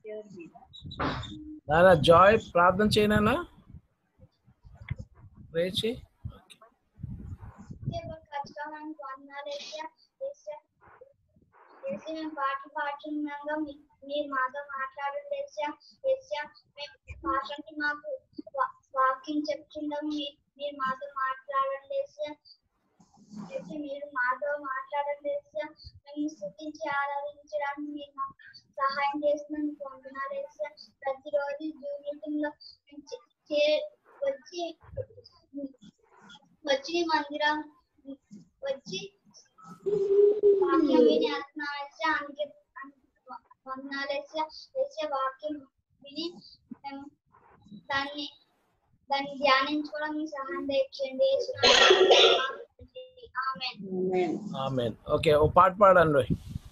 నాన్న జాయ్ ప్రార్థన చేయనా ప్రే చేయి ఖచ్చితంగా వందనాలు ఏసయ్య. ఏసయ్య. ఏసయ్య, మేము పాటలు పాడుతున్నాగా మీ- మీరు మాతో మాట్లాడండి ఏసయ్య. ఏసయ్య, మేము పాటండి మాకు వా- వాక్యం చెప్తుండము మీ- మీరు మాతో మాట్లాడండి ఏసయ్య. ఏసయ్య, మీరు మాతో మాట్లాడండి ఏసయ్య. మేము స్థుతించి ఆరాధించడానికి మీరు మాకు సహాయం చేస్తున్నందుకు వందనాలు ఏసయ్య. ప్రతిరోజు జూమ్ మీటింగ్ లో మేము చే- చే- వచ్చి వచ్చి మందిరం వచ్చి వాక్యం విని అర్థనాలేసి అందుకే వందనాలేసి వేసే వాక్యం విని మేము దాన్ని దాన్ని ధ్యానించుకోవడం మీ సహాయం దయచేయండి ఆమె ఆమెన్ ఓకే ఓ పాట పాడండి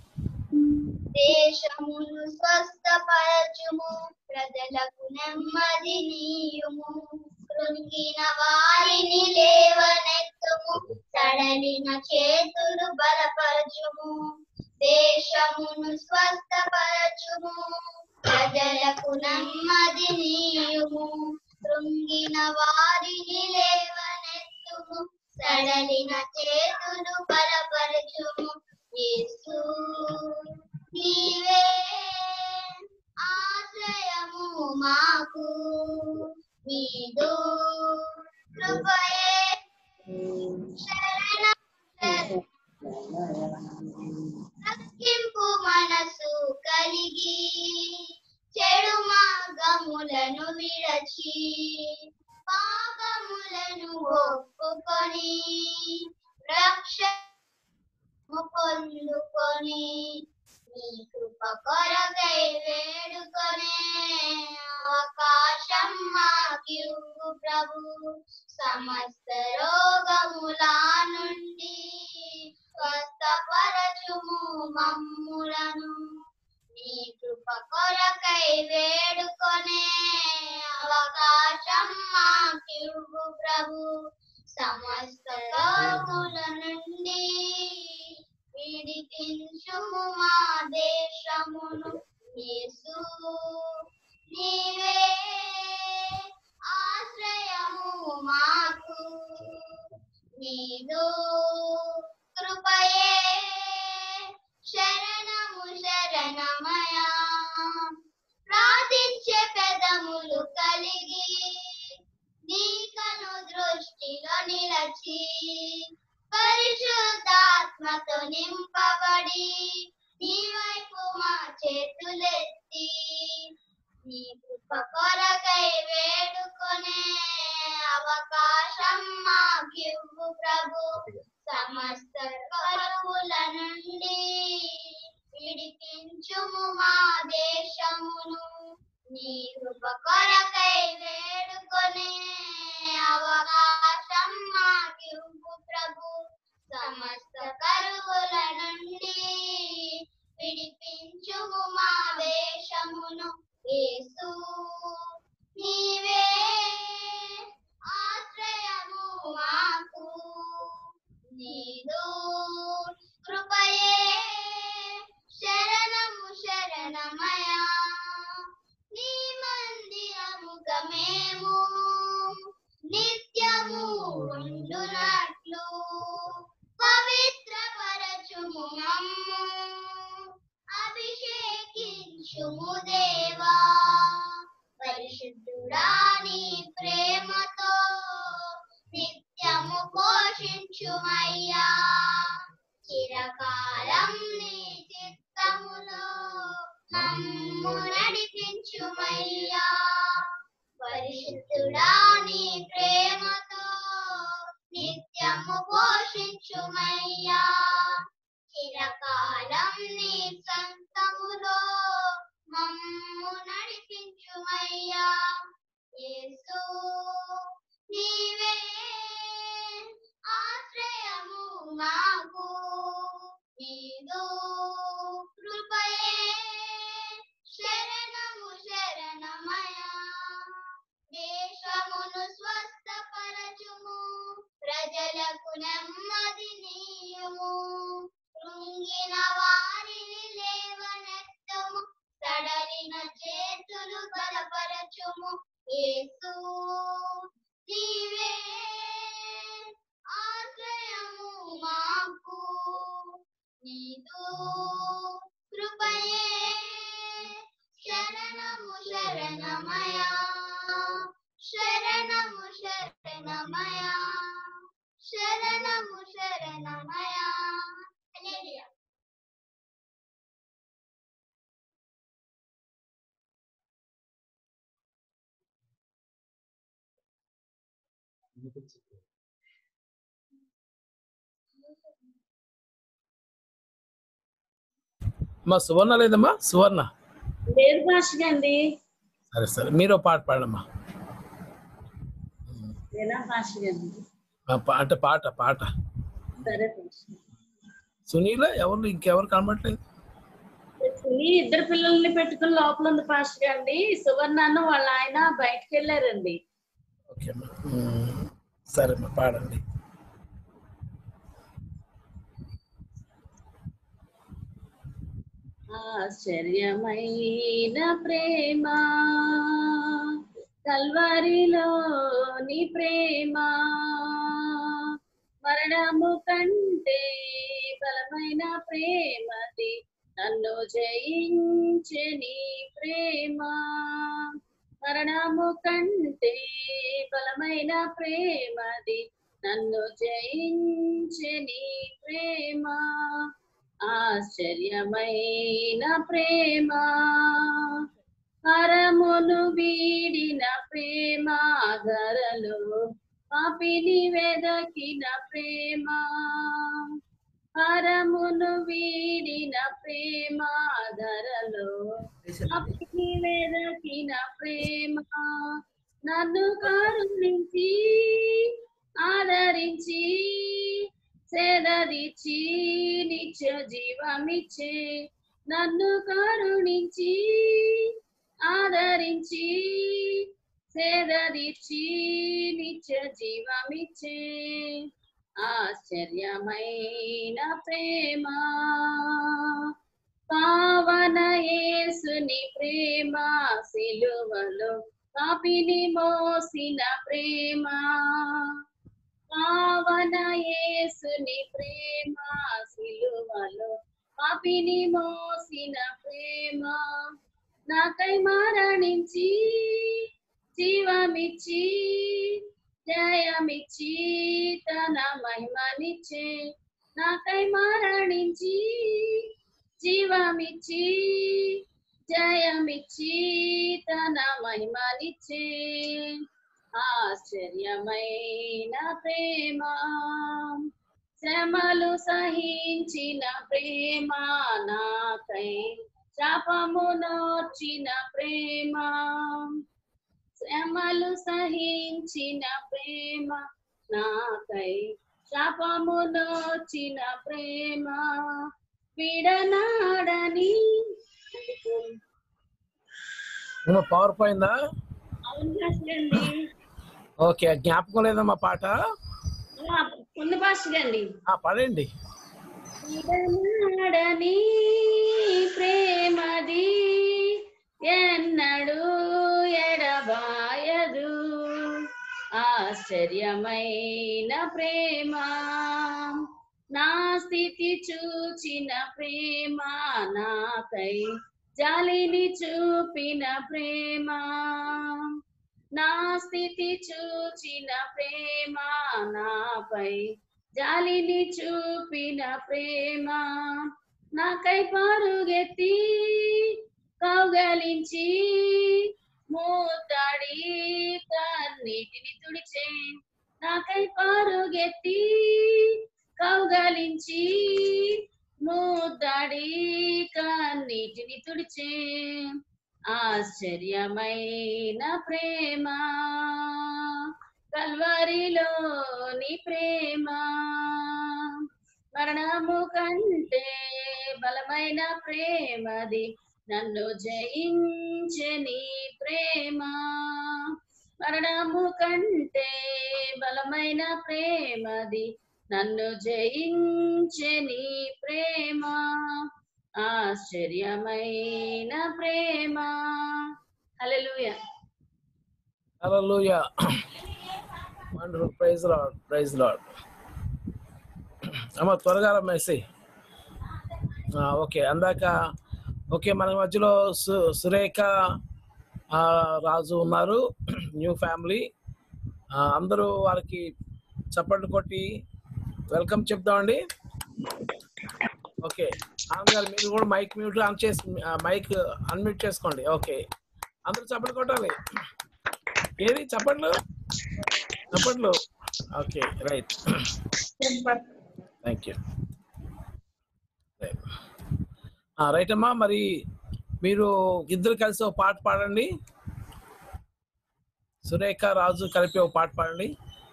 దేశమును స్వస్థపరచుము ప్రజలకు నెమ్మది నీయుము కృంగిన వారిని లేవనెత్తుము సడలిన చేతులు బలపరచుము దేశమును స్వస్థపరచుము ప్రజలకు నెమ్మది నీయుము కృంగిన వారిని లేవనెత్తుము సడలిన చేతులు బలపరచుము యేసు నీవే ఆశ్రయము మాకు మీదు కృపయే శరణం రక్షింపు మనసు కలిగి చెడు మార్గములను విడచి పాపములను ఒప్పుకొని రక్ష పొందుకొని నీ కృప కొరకై వేడుకొనే అవకాశం మాకివ్వు ప్రభు సమస్త రోగముల నుండి స్వస్థపరచుము మమ్ములను నీ కృప కొరకై వేడుకొనే అవకాశం మాకివ్వు ప్రభు సమస్త రోగుల నుండి విడిపించుము మా దేశమును యేసు నీవే ఆశ్రయము మాకు నీదు కృపయే శరణము శరణమయా ప్రార్థించే పెదములు కలిగి నీకను దృష్టిలో నిలచి పరిశుద్ధాత్మతో నింపబడి నీ వైపు మా చేతులెత్తి నీ కృప కొరకై వేడుకొనే అవకాశం మాకివ్వు ప్రభు సమస్త కరువుల నుండి విడిపించుము మా దేశమును నీ కృప కొరకై వేడుకొనే అవకాశం మాకివ్వు ప్రభు సమస్త కరువుల నుండి విడిపించుము మా దేశమును యేసు నీవే ఆశ్రయము మాకు నీదు కృపయే శరణము శరణమయా నీ మందిరముఖమేము నిత్యము ఉండునట్లు పవిత్ర పరచుము మమ్ము అభిషేకించుము దేవా పరిశుద్ధుడా నీ ప్రేమతో నిత్యము పోషించుమయ్యా చిరకాలం నీ చిత్తములో మమ్ము నడిపించుమయ్యా పరిశుద్ధుడా నీ ప్రేమతో నిత్యము పోషించుమయ్యా చిరకాలం నీ సంతములో మమ్ము నడిపించుమయ్యా యేసు నీవే ఆశ్రయము మాకు నీదు కృపయే శరణము శరణమయా దేశమును స్వస్థపరచుము ప్రజలకు నెమ్మది నీయుము కృంగిన వారిని లేవనెత్తము సడలిన చే యేసు నీవే ఆశ్రయము మాకు నీదు కృపయే శరణము శరణమయా శరణము శరణమయా శరణము శరణమయా హల్లెలూయా అమ్మా సువర్ణ లేదమ్మా సువర్ణ లేదు భాషగా అండి సరే సరే మీరు పాట పాడమ్మా లేదా భాషగా అండి ఆ పా- అంటే పాట పాట సరే భాషగా సునీల ఎవరు ఇంకెవరు కనబడట్లేదు సునీ ఇద్దరు పిల్లల్ని పెట్టుకుని లోపల ఉంది పాస్టర్ అండి సువర్ణను వాళ్ళ ఆయన బయటకు వెళ్ళారండి ఓకే అమ్మా ఉమ్, సరే అమ్మా పాడండి ఆశ్చర్యమైన ప్రేమ కల్వరిలో నీ ప్రేమ మరణము కంటే బలమైన ప్రేమది నన్ను జయించే నీ ప్రేమ మరణము కంటే బలమైన ప్రేమది నన్ను జయించే నీ ప్రేమ ఆశ్చర్యమైన ప్రేమ పరమును వీడిన ప్రేమ ధరలు పాపిని వెదకిన ప్రేమ పరమును వీడిన ప్రేమ ధరలు పాపిని వెదకిన ప్రేమ నన్ను కరుణించి ఆదరించి సేదరిచి నిత్య జీవమిచ్చే నన్ను కరుణించి ఆదరించి సేదరిచి నిత్య జీవమిచ్చే ఆశ్చర్యమైన ప్రేమ పావన యేసుని ప్రేమ సిలువలో పాపిని మోసిన ప్రేమ పావన యేసుని ప్రేమ సిలువలో పాపిని మోసిన ప్రేమ నాకై మరణించి జీవమిచ్చి జయమిచ్చి తన మహిమనిచ్చే నాకై మరణించి జీవమిచ్చి జయమిచ్చి తన మహిమనిచ్చే ఆశ్చర్యమైన ప్రేమ శ్రమలు సహించిన ప్రేమ నాకై శాపము నోర్చిన ప్రేమ శ్రమలు సహించిన ప్రేమ నాకై శాపము నోర్చిన ప్రేమ విడనాడని ఏమో పవర్ పోయిందా అవును భాషగండి ఓకే జ్ఞాపకం లేదమ్మా పాట ఉంది భాషగండి ఆ పాడండి విడనాడని ప్రేమది ఎన్నడు ఎడబాయదు ఆశ్చర్యమైన ప్రేమ నా స్థితి చూచిన ప్రేమ నాకై జాలిని చూపిన ప్రేమ నా స్థితి చూచిన ప్రేమ నాపై జాలిని చూపిన ప్రేమ నాకై పరుగెత్తి కౌగలించి మూతాడి కన్నీటిని తుడిచే నాకై పరుగెత్తి కౌగలించి మూతాడి కన్నీటిని తుడిచే ఆశ్చర్యమైన ప్రేమ కల్వరిలోని ప్రేమ మరణము కంటే బలమైన ప్రేమది నన్ను జయించే నీ ప్రేమ మరణము కంటే బలమైన ప్రేమది నన్ను జయించే నీ ప్రేమ ఆశ్చర్యమైన ప్రేమ hallelujah hallelujah wonderful praise Lord praise Lord అమ్మ త్వరగా మెస్సి ఓకే అందాక ఓకే మన మధ్యలో సు సురేఖ ఆ, రాజు ఉన్నారు న్యూ ఫ్యామిలీ ఆ, అందరూ వారికి చప్పట్లు కొట్టి వెల్కమ్ చెప్దామండి ఓకే ఆనంద్ గారు మీరు కూడా మైక్ మ్యూట్ ఆన్ చేసి మైక్ అన్మ్యూట్ చేసుకోండి ఓకే అందరూ చప్పట్లు కొట్టాలి ఏది చప్పట్లు చప్పట్లు okay right thank you right అమ్మా మరి మీరు ఇద్దరు కలిసి ఒక పాట పాడండి సురేఖ రాజు కలిపి ఒక పాట పాడండి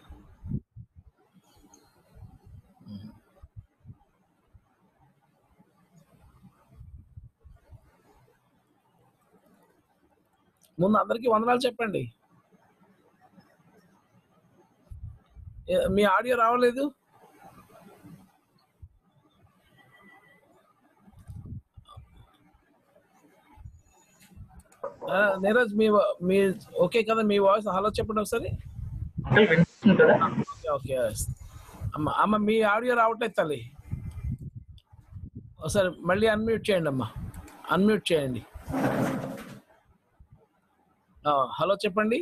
ముందు అందరికీ వందనాలు చెప్పండి ఏ- మీ ఆడియో రావలేదు ఆ, నీరజ్ మీ వా- మీ ఓకే కదా మీ వాయిస్ హలో చెప్పండి ఒకసారి అంకుల్ వినిపిస్తుంది కదా ఓకే ఓకే అమ్మ అమ్మ మీ ఆడియో రావట్లేదు తల్లి ఒకసారి మళ్ళీ అన్మ్యూట్ చేయండి అమ్మా అన్మ్యూట్ చేయండి ఆ, హలో చెప్పండి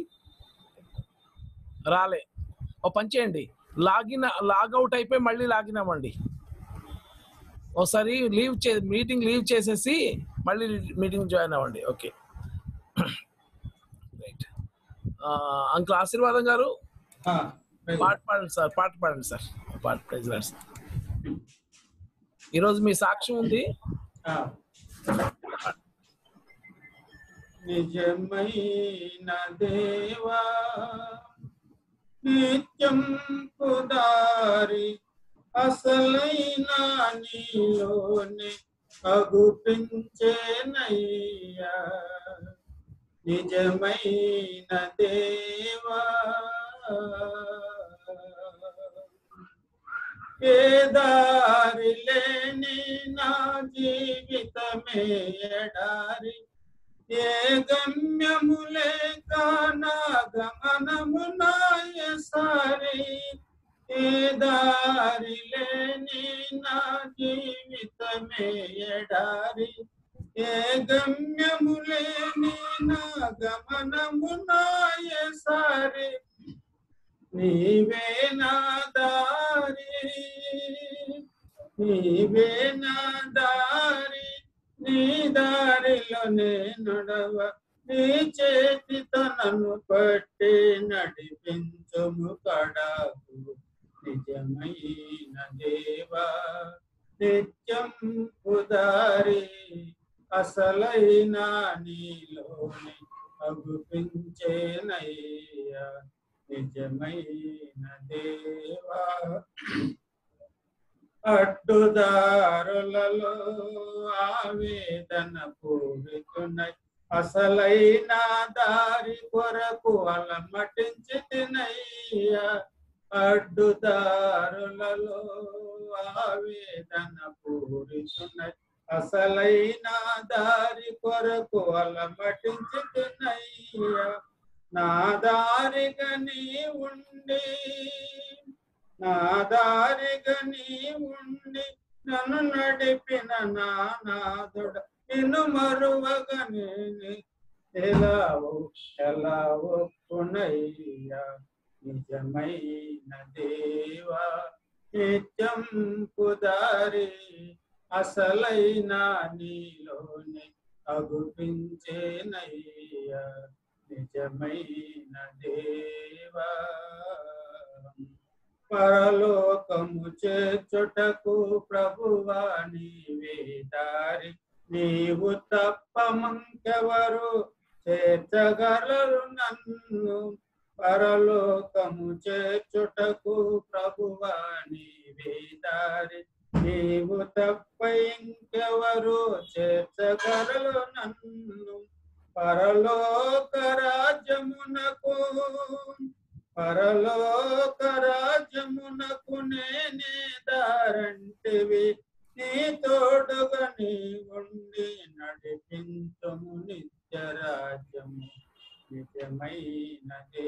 రాలే ఓ పని చేయండి లాగిన్ లాగౌట్ అయిపోయి మళ్ళీ లాగిన్ అవ్వండి ఒకసారి లీవ్ చే మీటింగ్ లీవ్ చేసేసి మళ్ళీ మీటింగ్ జాయిన్ అవ్వండి ఓకే రైట్ అంకుల్ ఆశీర్వాదం గారు ఆ, పాట పాడండి సార్ పాట పాడండి సార్ పాట ప్రైజ్ లార్డ్ సార్ ఈరోజు మీ సాక్ష్యం ఉంది ఆ. నిజమైన దేవా నిత్యం కుదారి అసలైన నీలోనే అగుపించేనయ్యా నిజమైన దేవా ఏ దారి లేని నా జీవితమే ఎడారి ఏ గమ్యము లేక నా గమనము నాయసారి ఏ దారి లేని నా జీవితమే ఎడారి ఏ గమ్యము లేని నా గమనము నాయసారి నీవే నా దారి నీవే నా దారి నీ దారిలో నే నడవ నీ చేతితో నన్ను పట్టి నడిపించుము కడాకు నిజమైన దేవా నిత్యం ఉదారి అసలైన నీలోని అగుపించేనయ్యా నిజమైన దేవా అడ్డుదారులలో ఆవేదన పూరితున్నాయి అసలైన దారి కొరకు అలమటించి తినయ్యా అడ్డుదారులలో ఆవేదన పూరితున్నాయి అసలైన దారి కొరకు అలమటించి తినయ్యా నా దారిగా నీ ఉండి నా దారిగా నీ ఉండి నన్ను నడిపిన నా నాదుడ నిన్ను మరువగా నేను ఎలా ఒ- ఎలా ఒప్పునయ్యా నిజమైన దేవా నిత్యం కుదారి అసలైన నీలోనే అగుపించేనయ్యా నిజమైన దేవా పరలోకము చేర్చుటకు ప్రభువా నీవే దారి నీవు తప్ప మంకెవరు చేర్చగలరు నన్ను పరలోకము చేర్చుటకు ప్రభువా నీవే దారి నీవు తప్ప ఇంకెవరు చేర్చగలరు నన్ను పరలోక రాజ్యమునకు పరలోక రాజ్యమునకు నేనే దారంటివి నీ తోడుగా నీ ఉండి నడిపించుము నిత్య రాజ్యము నిజమైన దే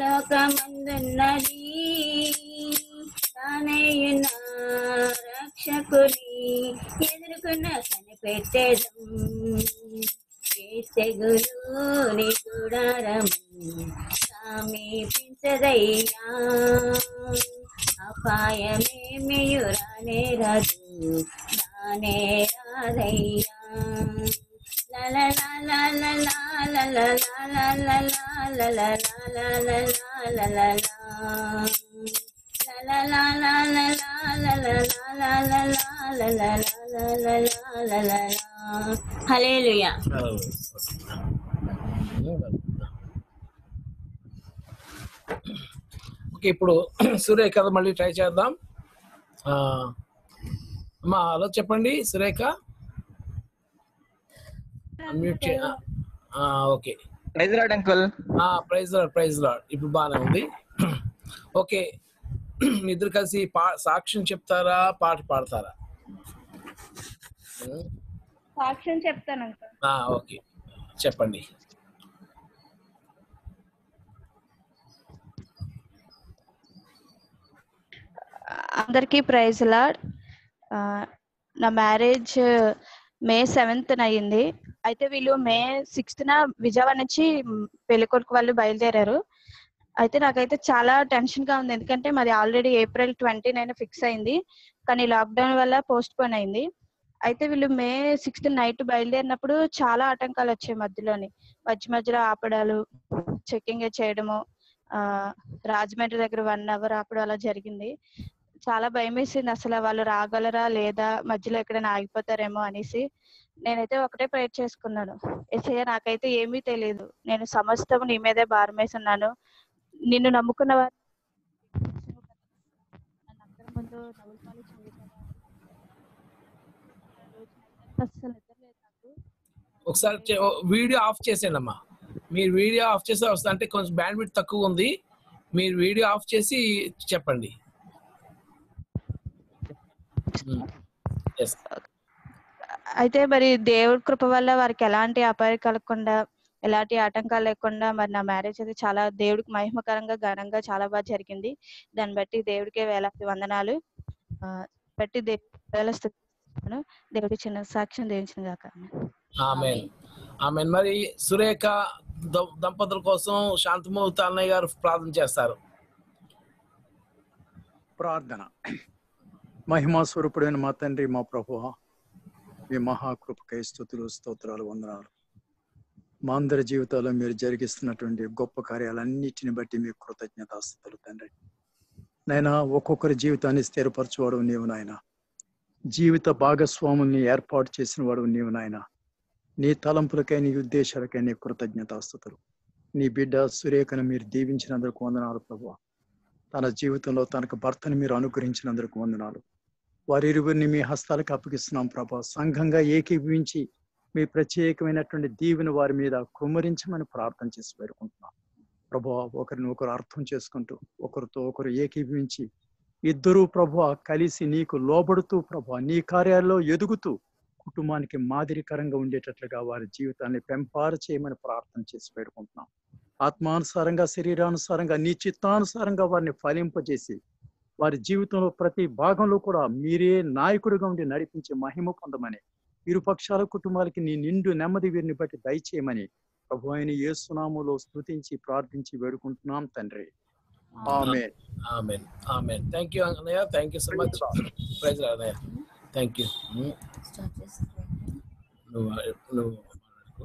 పరలోకమందున్నది తానేయున్న రక్షకుని ఎదుర్కొన్న కనిపెట్టేదం తెగులు నీ గుడారము సమీపించదయ్యా అపాయమేమియు రానే రాదు రానే రాదయ్యా La la la la la la la la la la la la la la la la la la la la. La la la la la la la la la la la la la la la la la la la la. Hallelujah. Okay ఇప్పుడు సురేఖ మళ్ళీ try చేద్దాం ఆ, అమ్మా hello చెప్పండి Surekha unmute చే ఆ, okay praise Lord uncle praise Lord praise Lord ఇప్పుడు బాగానే ఉంది ఓకే మీ ఇద్దరు కలిసి పా సాక్ష్యం చెప్తారా పాట పాడతారా సాక్ష్యం చెప్తాను అంకుల్ ఆ, ఓకే చెప్పండి అందరికీ ప్రైజ్ లాడ్ నా మ్యారేజ్ మే సెవెంత్ అయ్యింది అయితే వీళ్ళు మే సిక్స్త్ విజయవాడ నుంచి పెళ్లి కొడుకు వాళ్ళు బయలుదేరారు అయితే నాకైతే చాలా టెన్షన్ గా ఉంది ఎందుకంటే మాది already April twenty nine fix అయింది కానీ లాక్డౌన్ వల్ల పోస్ట్ పోన్ అయింది అయితే వీళ్ళు మే సిక్స్త్ నైట్ బయలుదేరినప్పుడు చాలా ఆటంకాలు వచ్చాయి మధ్యలోని మధ్య మధ్యలో ఆపడాలు చెక్కింగ్ చేయడము ఆ రాజమండ్రి దగ్గర వన్ అవర్ ఆపడం అలా జరిగింది చాలా భయం వేసింది అసలు వాళ్ళు రాగలరా లేదా మధ్యలో ఎక్కడైనా ఆగిపోతారేమో అనేసి నేనైతే ఒకటే ప్రేర్ చేసుకున్నాను ఎస్ఐ నాకైతే ఏమీ తెలియదు నేను సమస్తం నీ మీదే భారం వేసున్నాను నిన్ను నమ్ముకున్న వారు నన్ను అందరి ముందు నవ్వుల పాలు చేయగలరా? అస్సలు నిద్రలేదు నాకు ఒకసారి చే- ఓ, వీడియో ఆఫ్ చేసేయండి అమ్మా మీరు వీడియో ఆఫ్ చేస్తే వస్తుంది అంటే కొంచెం బ్యాండ్ విడ్ తక్కువ ఉంది మీరు వీడియో ఆఫ్ చేసి చెప్పండి ఎస్ అయితే మరి దేవుడి కృప వల్ల వారికి ఎలాంటి అపాయం కలగకుండా ఎలాంటి ఆటంకాలు లేకుండా మరి నా మ్యారేజ్ అయితే చాలా దేవుడికి మహిమకరంగా ఘనంగా చాలా బాగా జరిగింది దాన్ని బట్టి దేవుడికే వేలాది వందనాలు ఆ, బట్టి దే- వేల స్తుతిస్తున్నాను. దేవుడి చిన్న సాక్ష్యం దేవించిన గాక ఆమె ఆమె మరి సురేఖ ద- దంపతుల కోసం శాంతమూర్తి అన్నయ్య గారు ప్రార్థన చేస్తారు ప్రార్థన మహిమా స్వరూపుడైన మా తండ్రి మా ప్రభు మీ మహాకృపకై స్థుతులు స్తోత్రాలు వందనాలు మా అందరి జీవితాల్లో మీరు జరిగిస్తున్నటువంటి గొప్ప కార్యాలన్నిటిని బట్టి మీ కృతజ్ఞతాస్థుతులు తండ్రి నైనా ఒక్కొక్కరి జీవితాన్ని స్థిరపరచువాడు నీవు నాయన జీవిత భాగస్వాముల్ని ఏర్పాటు చేసిన వాడు నీవు నాయన నీ తలంపులకై నీ ఉద్దేశాలకై నీ కృతజ్ఞతాస్థుతులు నీ బిడ్డ సురేఖను మీరు దీవించినందుకు వందనాలు ప్రభు తన జీవితంలో తనకు భర్తను మీరు అనుగ్రహించినందుకు వందనాలు వారిరువురిని మీ హస్తాలకు అప్పగిస్తున్నాం ప్రభా సంఘంగా ఏకీభవించి మీ ప్రత్యేకమైనటువంటి దీవెన వారి మీద కుమ్మరించమని ప్రార్థన చేసి వేడుకుంటున్నాం ప్రభా ఒకరిని ఒకరు అర్థం చేసుకుంటూ ఒకరితో ఒకరు ఏకీభవించి ఇద్దరూ ప్రభా కలిసి నీకు లోబడుతూ ప్రభా నీ కార్యాల్లో ఎదుగుతూ కుటుంబానికి మాదిరికరంగా ఉండేటట్లుగా వారి జీవితాన్ని పెంపార చేయమని ప్రార్థన చేసి వేడుకుంటున్నాం ఆత్మానుసారంగా శరీరానుసారంగా నీ చిత్తానుసారంగా వారిని ఫలింపజేసి వారి జీవితంలో ప్రతి భాగంలో కూడా మీరే నాయకుడిగా ఉండి నడిపించే మహిమ పొందమని ఇరుపక్షాల కుటుంబాలకి నీ నిండు నెమ్మది వీరిని బట్టి దయచేయమని ప్రభు అయిన యేసునాములో స్తుతించి ప్రార్థించి వేడుకుంటున్నాం తండ్రి ఆమె ఆమెన్ ఆమెన్ థ్యాంక్ యూ అన్నయ్య thank you so much praise అన్నయ్య థ్యాంక్ యూ నువ్వు నువ్వు మాట్లాడుకో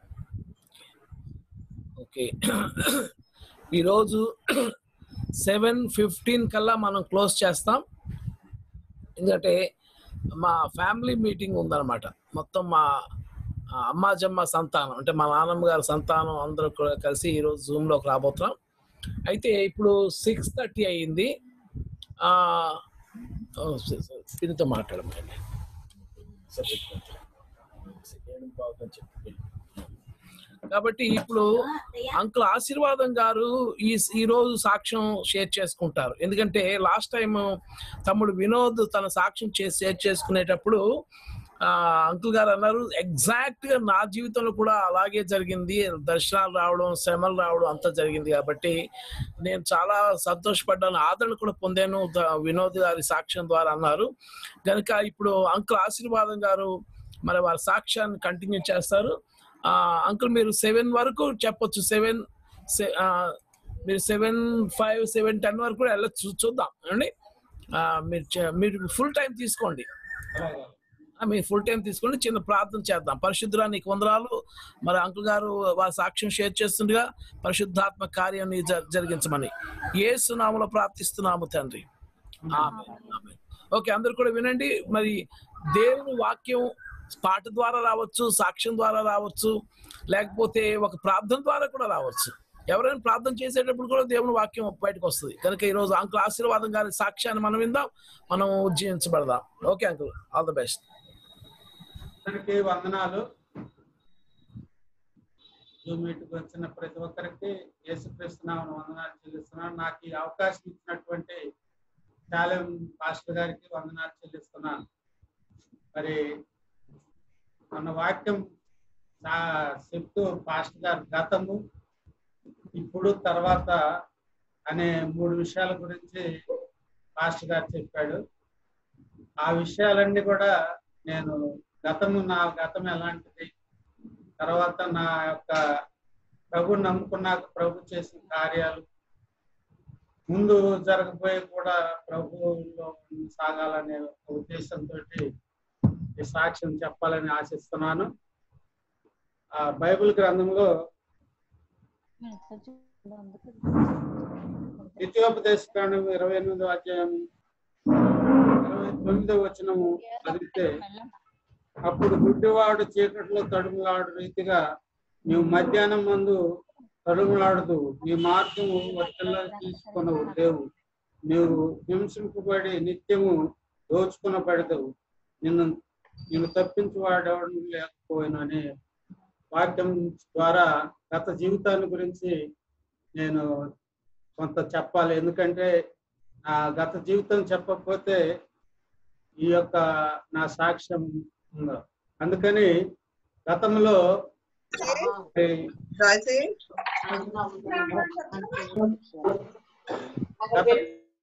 ఓకే ఈరోజు సెవెన్ ఫిఫ్టీన్ కల్లా మనం క్లోజ్ చేస్తాం ఎందుకంటే మా ఫ్యామిలీ మీటింగ్ ఉందన్నమాట మొత్తం మా ఆ, అమ్మాజమ్మ సంతానం అంటే మా నాన్నమ్మ గారి సంతానం అందరూ కూడా కలిసి ఈరోజు జూమ్లోకి రాబోతున్నాం అయితే ఇప్పుడు సిక్స్ థర్టీ అయ్యింది ఆ, ఓ, సరే, సరే. దీనితో మాట్లాడమండి సరే, ఏడు బాగా చెప్పు. కాబట్టి ఇప్పుడు అంకుల్ ఆశీర్వాదం గారు ఈ ఈ రోజు సాక్ష్యం షేర్ చేసుకుంటారు ఎందుకంటే లాస్ట్ టైం తమ్ముడు వినోద్ తన సాక్ష్యం చేసి షేర్ చేసుకునేటప్పుడు అంకుల్ గారు అన్నారు ఎగ్జాక్ట్ గా నా జీవితంలో కూడా అలాగే జరిగింది దర్శనాలు రావడం శ్రమలు రావడం అంతా జరిగింది కాబట్టి నేను చాలా సంతోషపడ్డాను ఆదరణ కూడా పొందాను ద- వినోద్ గారి సాక్ష్యం ద్వారా అన్నారు కనుక ఇప్పుడు అంకుల్ ఆశీర్వాదం గారు మరి వారి సాక్ష్యాన్ని కంటిన్యూ చేస్తారు ఆ అంకుల్ మీరు సెవెన్ వరకు చెప్పొచ్చు సెవెన్ మీరు సెవెన్ ఫైవ్ సెవెన్ టెన్ వరకు కూడా వెళ్ళచ్చు చూద్దాం అండి మీరు చే- మీరు ఫుల్ టైం తీసుకోండి ఆ, మీరు ఫుల్ టైం తీసుకోండి చిన్న ప్రార్థన చేద్దాం పరిశుద్ధురా నీకు వందనాలు మరి అంకుల్ గారు వారి సాక్ష్యం షేర్ చేస్తుండగా పరిశుద్ధాత్మ కార్యాన్ని జ- జరిగించమని ఏసు నామలో ప్రార్థిస్తున్నాము తండ్రి ఆమేన్, ఆమేన్. ఓకే అందరు కూడా వినండి మరి దేవుని వాక్యం పాట ద్వారా రావచ్చు సాక్ష్యం ద్వారా రావచ్చు లేకపోతే ఒక ప్రార్థన ద్వారా కూడా రావచ్చు ఎవరైనా ప్రార్థన చేసేటప్పుడు కూడా దేవుని వాక్యం బయటకు వస్తుంది కనుక ఈ రోజు అంకుల్ ఆశీర్వాదం గారి సాక్ష్యాన్ని మనం విందాం మనం ఉజ్జయించబడదాం okay uncle all the best అందరికీ వందనాలు జూమ్ మీట్కి వచ్చిన ప్రతి ఒక్కరికి యేసుక్రీస్తున్నామని వందనాలు చెల్లిస్తున్నాను నాకు ఈ అవకాశం ఇచ్చినటువంటి శాలెం పాస్టర్ గారికి వందనాలు చెల్లిస్తున్నాను మరి మన వాక్యం చా- చెప్తూ పాస్టర్ గారు గతము ఇప్పుడు తర్వాత అనే మూడు విషయాల గురించి పాస్టర్ గారు చెప్పాడు ఆ విషయాలన్నీ కూడా నేను గతము నా గతం ఎలాంటిది తర్వాత నా యొక్క ప్రభు నమ్ముకున్నాక ప్రభు చేసిన కార్యాలు ముందు జరగబోయే కూడా ప్రభువులో సాగాలనే ఒక ఉద్దేశంతో ఈ సాక్ష్యం చెప్పాలని ఆశిస్తున్నాను ఆ బైబిల్ గ్రంథంలో ద్వితీయోపదేశ కాండం ఇరవై ఎనిమిదో అధ్యాయం ఇరవై తొమ్మిదో వచనము చదివితే అప్పుడు గుడ్డివాడు చీకట్లో తడుములాడు రీతిగా నీవు మధ్యాహ్నం మందు తడుములాడదు నీ మార్గము వర్షంలో తీసుకునవు లేవు నీవు హింసింపబడి నిత్యము దోచుకునబడదవు నిన్ను నిన్ను తప్పించువాడెవడు లేకపోయినా అనే వాక్యం ద్వారా గత జీవితాన్ని గురించి నేను కొంత చెప్పాలి ఎందుకంటే ఆ గత జీవితం చెప్పకపోతే ఈ యొక్క నా సాక్ష్యం ఉందో అందుకని గతంలో ఈ గత-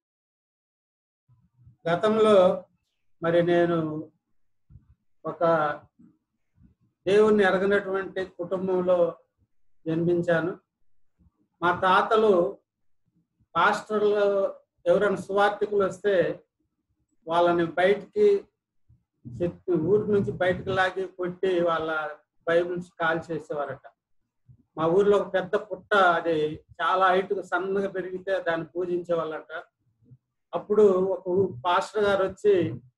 గతంలో మరి నేను ఒక దేవుణ్ణి ఎరగనటువంటి కుటుంబంలో జన్మించాను మా తాతలు పాస్టర్లు ఎవరైనా సువార్థికులు వస్తే వాళ్ళని బయటికి చెప్పి ఊరి నుంచి బయటకు లాగి కొట్టి వాళ్ళ బైబిల్స్ కాల్ చేసేవారట మా ఊర్లో ఒక పెద్ద పుట్ట అది చాలా హైట్ సన్నగా పెరిగితే దాన్ని పూజించే వాళ్ళట అప్పుడు ఒక ఊ- పాస్టర్ గారు వచ్చి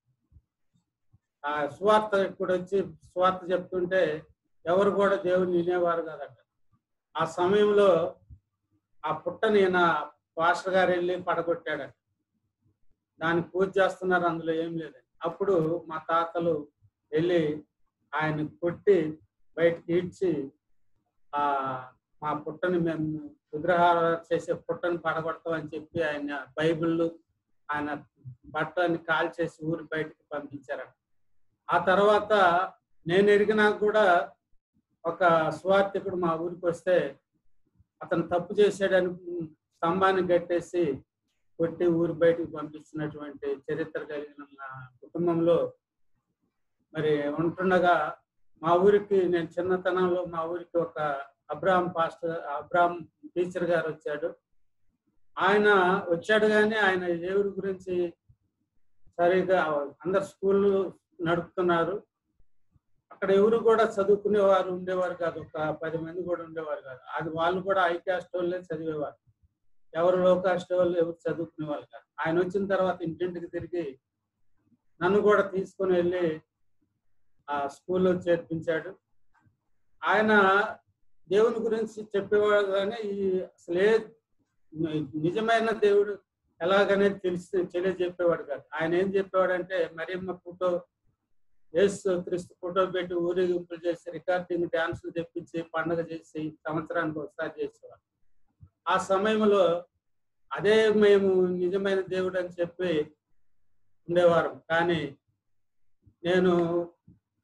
ఆ సువార్త ఇప్పుడు వచ్చి సువార్త చెప్తుంటే ఎవరు కూడా దేవుని వినేవారు కదట ఆ సమయంలో ఆ పుట్టని నా పాస్టర్ గారు వెళ్ళి పడగొట్టాడట దాన్ని పూజ చేస్తున్నారు అందులో ఏం లేదని అప్పుడు మా తాతలు వెళ్ళి ఆయన కొట్టి బయటకి ఈడ్చి ఆ మా పుట్టని మేము విగ్రహాలు చేసే పుట్టని పడగొడతామని చెప్పి ఆయన బైబిళ్ళు ఆయన బట్టలని కాల్ చేసి ఊరి బయటకు పంపించారట ఆ తర్వాత నేను ఎరిగినా కూడా ఒక స్వార్థికుడు మా ఊరికి వస్తే అతను తప్పు చేసాడని స్తంభాన్ని కట్టేసి కొట్టి ఊరి బయటకు పంపిస్తున్నటువంటి చరిత్ర కలిగిన నా కుటుంబంలో మరి ఉంటుండగా మా ఊరికి నేను చిన్నతనంలో మా ఊరికి ఒక అబ్రాహం పాస్టర్ అబ్రాహం టీచర్ గారు వచ్చాడు ఆయన వచ్చాడు కానీ ఆయన దేవుడి గురించి సరిగా అందరు స్కూల్ నడుపుతున్నారు అక్కడ ఎవరు కూడా చదువుకునేవారు ఉండేవారు కాదు ఒక పది మంది కూడా ఉండేవారు కాదు అది వాళ్ళు కూడా హై క్యాస్ట్ వాళ్ళే చదివేవారు ఎవరు లో కాస్ట్ వాళ్ళు ఎవరు చదువుకునే వాళ్ళు కాదు ఆయన వచ్చిన తర్వాత ఇంటింటికి తిరిగి నన్ను కూడా తీసుకుని వెళ్ళి ఆ స్కూల్లో చేర్పించాడు ఆయన దేవుని గురించి చెప్పేవాడు కానీ ఈ అసలే నిజమైన దేవుడు ఎలాగనేది తెలిసి తెలియజెప్పేవాడు కాదు ఆయన ఏం చెప్పేవాడు అంటే మరియమ్మ ఫోటో యేసు క్రీస్తు ఫోటో పెట్టి ఊరేగింపులు చేసి రికార్డింగ్ డాన్సులు తెప్పించి పండగ చేసి సంవత్సరానికి ఒకసారి చేసేవాడు ఆ సమయంలో అదే మేము నిజమైన దేవుడు అని చెప్పి ఉండేవారం కానీ నేను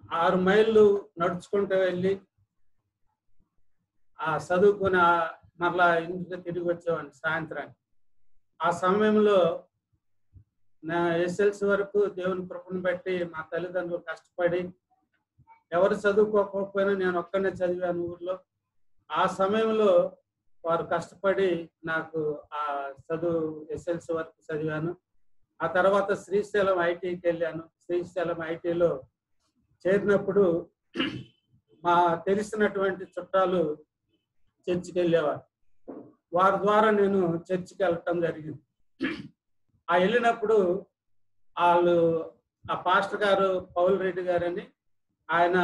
ఆరు మైళ్ళు నడుచుకుంటూ వెళ్ళి ఆ చదువుకుని ఆ- మరలా ఇంటికి తిరిగి వచ్చేవాడిని సాయంత్రానికి ఆ సమయంలో నా ఎస్ఎల్సి వరకు దేవుని కృపను బట్టి మా తల్లిదండ్రులు కష్టపడి ఎవరు చదువుకోకపోయినా నేను ఒక్కనే చదివాను ఊర్లో ఆ సమయంలో వారు కష్టపడి నాకు ఆ చదువు ఎస్ఎల్సి వరకు చదివాను ఆ తర్వాత శ్రీశైలం ఐటీకి వెళ్ళాను శ్రీశైలం ఐటీలో చేరినప్పుడు మా తెలిసినటువంటి చుట్టాలు చర్చికి వెళ్ళేవారు వారి ద్వారా నేను చర్చికి వెళ్ళటం జరిగింది ఆ వెళ్ళినప్పుడు వాళ్ళు ఆ పాస్టర్ గారు పౌల్ రెడ్డి గారని ఆయన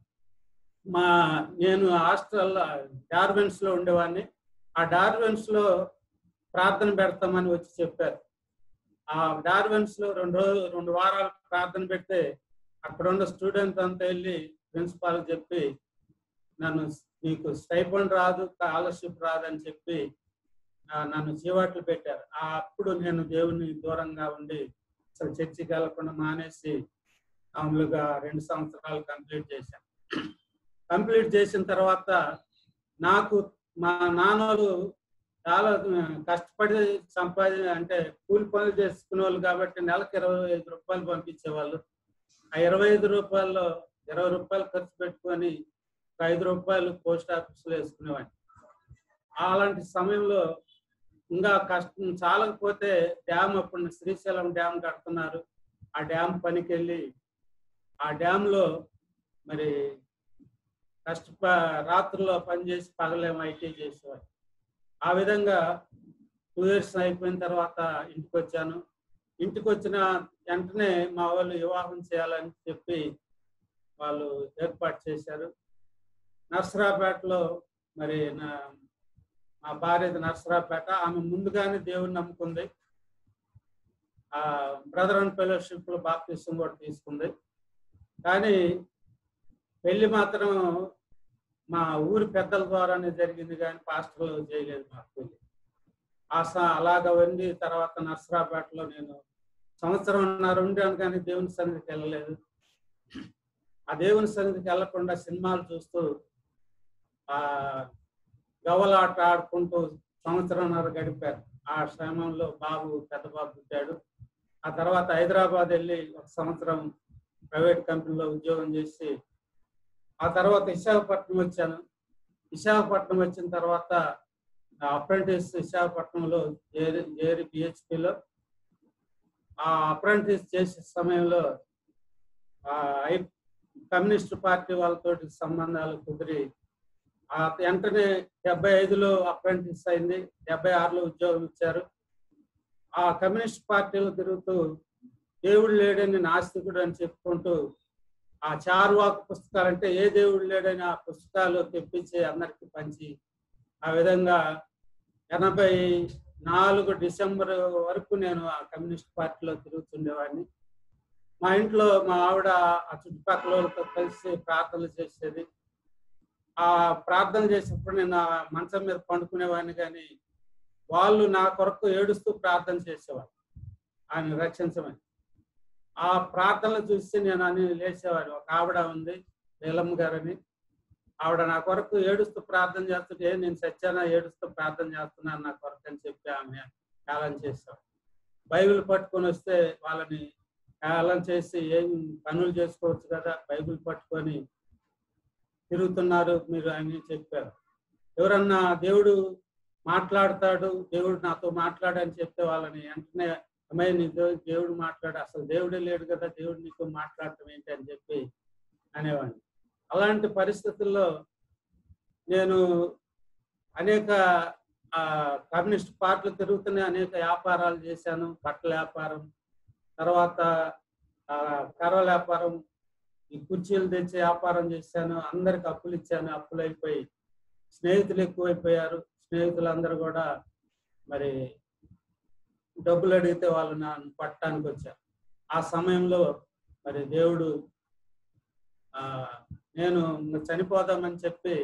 మా నేను హాస్టల్ డార్వెన్స్ లో ఉండేవాడిని ఆ డార్వెన్స్ లో ప్రార్థన పెడతామని వచ్చి చెప్పారు ఆ డార్వెన్స్ లో రెండు రోజులు రెండు వారాలు ప్రార్థన పెడితే అక్కడ ఉన్న స్టూడెంట్ అంతా వెళ్ళి ప్రిన్సిపాల్ చెప్పి నన్ను నీకు స్టైఫండ్ రాదు స్కాలర్షిప్ రాదు అని చెప్పి ఆ, నన్ను చీవాట్లు పెట్టారు ఆ అప్పుడు నేను దేవుని దూరంగా ఉండి అసలు చర్చికి వెళ్ళకుండా మానేసి మామూలుగా రెండు సంవత్సరాలు కంప్లీట్ చేశాను కంప్లీట్ చేసిన తర్వాత నాకు మా నాన్నలు చాలా ఆ, కష్టపడి సంపాది అంటే కూలి పనులు చేసుకునే వాళ్ళు కాబట్టి నెలకు ఇరవై ఐదు రూపాయలు పంపించేవాళ్ళు ఆ ఇరవై ఐదు రూపాయల్లో ఇరవై రూపాయలు ఖర్చు పెట్టుకొని ఒక ఐదు రూపాయలు పోస్ట్ ఆఫీస్లో వేసుకునేవాడిని అలాంటి సమయంలో ఇంకా కష్టం చాలకపోతే డ్యామ్ అప్పుడు శ్రీశైలం డ్యామ్ కడుతున్నారు ఆ డ్యామ్ పనికి వెళ్ళి ఆ డ్యామ్ లో మరి కష్ట రాత్రుల్లో పనిచేసి పగలేం ఐటీ చేసేవారు ఆ విధంగా టూ ఇయర్స్ అయిపోయిన తర్వాత ఇంటికి వచ్చాను ఇంటికి వచ్చిన వెంటనే మా వాళ్ళు వివాహం చేయాలని చెప్పి వాళ్ళు ఏర్పాటు చేశారు నర్సరాపేటలో మరి నా మా భార్యది నర్సరాపేట ఆమె ముందుగానే దేవుని నమ్ముకుంది ఆ బ్రదర్ అండ్ ఫెలోషిప్ లో బాప్తిసం కూడా తీసుకుంది కానీ పెళ్లి మాత్రం మా ఊరి పెద్దల ద్వారానే జరిగింది కానీ పాస్టర్లు చేయలేదు మా పెళ్లి ఆ స- అలాగ వండి తర్వాత నర్సరాపేటలో నేను సంవత్సరంన్నర ఉండాను కానీ దేవుని సన్నిధికి వెళ్ళలేదు ఆ దేవుని సన్నిధికి వెళ్లకుండా సినిమాలు చూస్తూ ఆ గవ్వలాట ఆడుకుంటూ సంవత్సరంన్నర గడిపారు ఆ శ్రమంలో బాబు పెద్ద బాబు పుట్టాడు ఆ తర్వాత హైదరాబాద్ వెళ్ళి ఒక సంవత్సరం ప్రైవేట్ కంపెనీలో ఉద్యోగం చేసి ఆ తర్వాత విశాఖపట్నం వచ్చాను విశాఖపట్నం వచ్చిన తర్వాత అప్రెంటిస్ విశాఖపట్నంలో జేరి జేరి పిహెచ్పిలో ఆ అప్రెంటిస్ చేసే సమయంలో ఆ ఐ కమ్యూనిస్ట్ పార్టీ వాళ్ళతో సంబంధాలు కుదిరి ఆ వెంటనే డెబ్బై ఐదులో అప్రెంటిస్ అయింది డెబ్బై ఆరులో ఉద్యోగం ఇచ్చారు ఆ కమ్యూనిస్ట్ పార్టీలో తిరుగుతూ దేవుడు లేడని నాస్తికుడు అని చెప్పుకుంటూ ఆ చార్వాక్ పుస్తకాలు అంటే ఏ దేవుడు లేడని ఆ పుస్తకాలు తెప్పించి అందరికి పంచి ఆ విధంగా ఎనభై నాలుగు డిసెంబర్ వరకు నేను ఆ కమ్యూనిస్ట్ పార్టీలో తిరుగుతుండేవాడిని మా ఇంట్లో మా ఆవిడ ఆ చుట్టుపక్కల వాళ్ళతో కలిసి ప్రార్థనలు చేసేది ఆ ప్రార్థన చేసేప్పుడు నేను ఆ మంచం మీద పండుకునేవాడిని కానీ వాళ్ళు నా కొరకు ఏడుస్తూ ప్రార్థన చేసేవారు ఆయన రక్షించమని ఆ ప్రార్థనలు చూసి నేను అని లేచేవాడు ఒక ఆవిడ ఉంది నీలమ్మ గారని ఆవిడ నా కొరకు ఏడుస్తూ ప్రార్థన చేస్తుంటే "ఏ, నేను సత్యాన ఏడుస్తూ ప్రార్థన చేస్తున్నాను నా కొరకు అని చెప్పి ఆమె కాలం చేస్తాం బైబిల్ పట్టుకొని వస్తే వాళ్ళని కాలం చేసి ఏం పనులు చేసుకోవచ్చు కదా బైబిల్ పట్టుకొని తిరుగుతున్నారు మీరు అని చెప్పారు ఎవరన్నా దేవుడు మాట్లాడతాడు దేవుడు నాతో మాట్లాడని చెప్తే వాళ్ళని వెంటనే అమ్మాయి నీతో దేవుడు మాట్లాడు అసలు దేవుడే లేడు కదా దేవుడు నీతో మాట్లాడటం ఏంటి అని చెప్పి అనేవాడిని అలాంటి పరిస్థితుల్లో నేను అనేక ఆ, కమ్యూనిస్ట్ పార్టీలు తిరుగుతూనే అనేక వ్యాపారాలు చేశాను బట్టల వ్యాపారం తర్వాత ఆ, కర్రల వ్యాపారం ఈ కుర్చీలు తెచ్చి వ్యాపారం చేశాను అందరికి అప్పులు ఇచ్చాను అప్పులు అయిపోయి స్నేహితులు ఎక్కువైపోయారు స్నేహితులందరూ కూడా మరి డబ్బులు అడిగితే వాళ్ళు నన్ను పట్టడానికి వచ్చారు ఆ సమయంలో మరి దేవుడు ఆ నేను ఇంక చనిపోదామని చెప్పి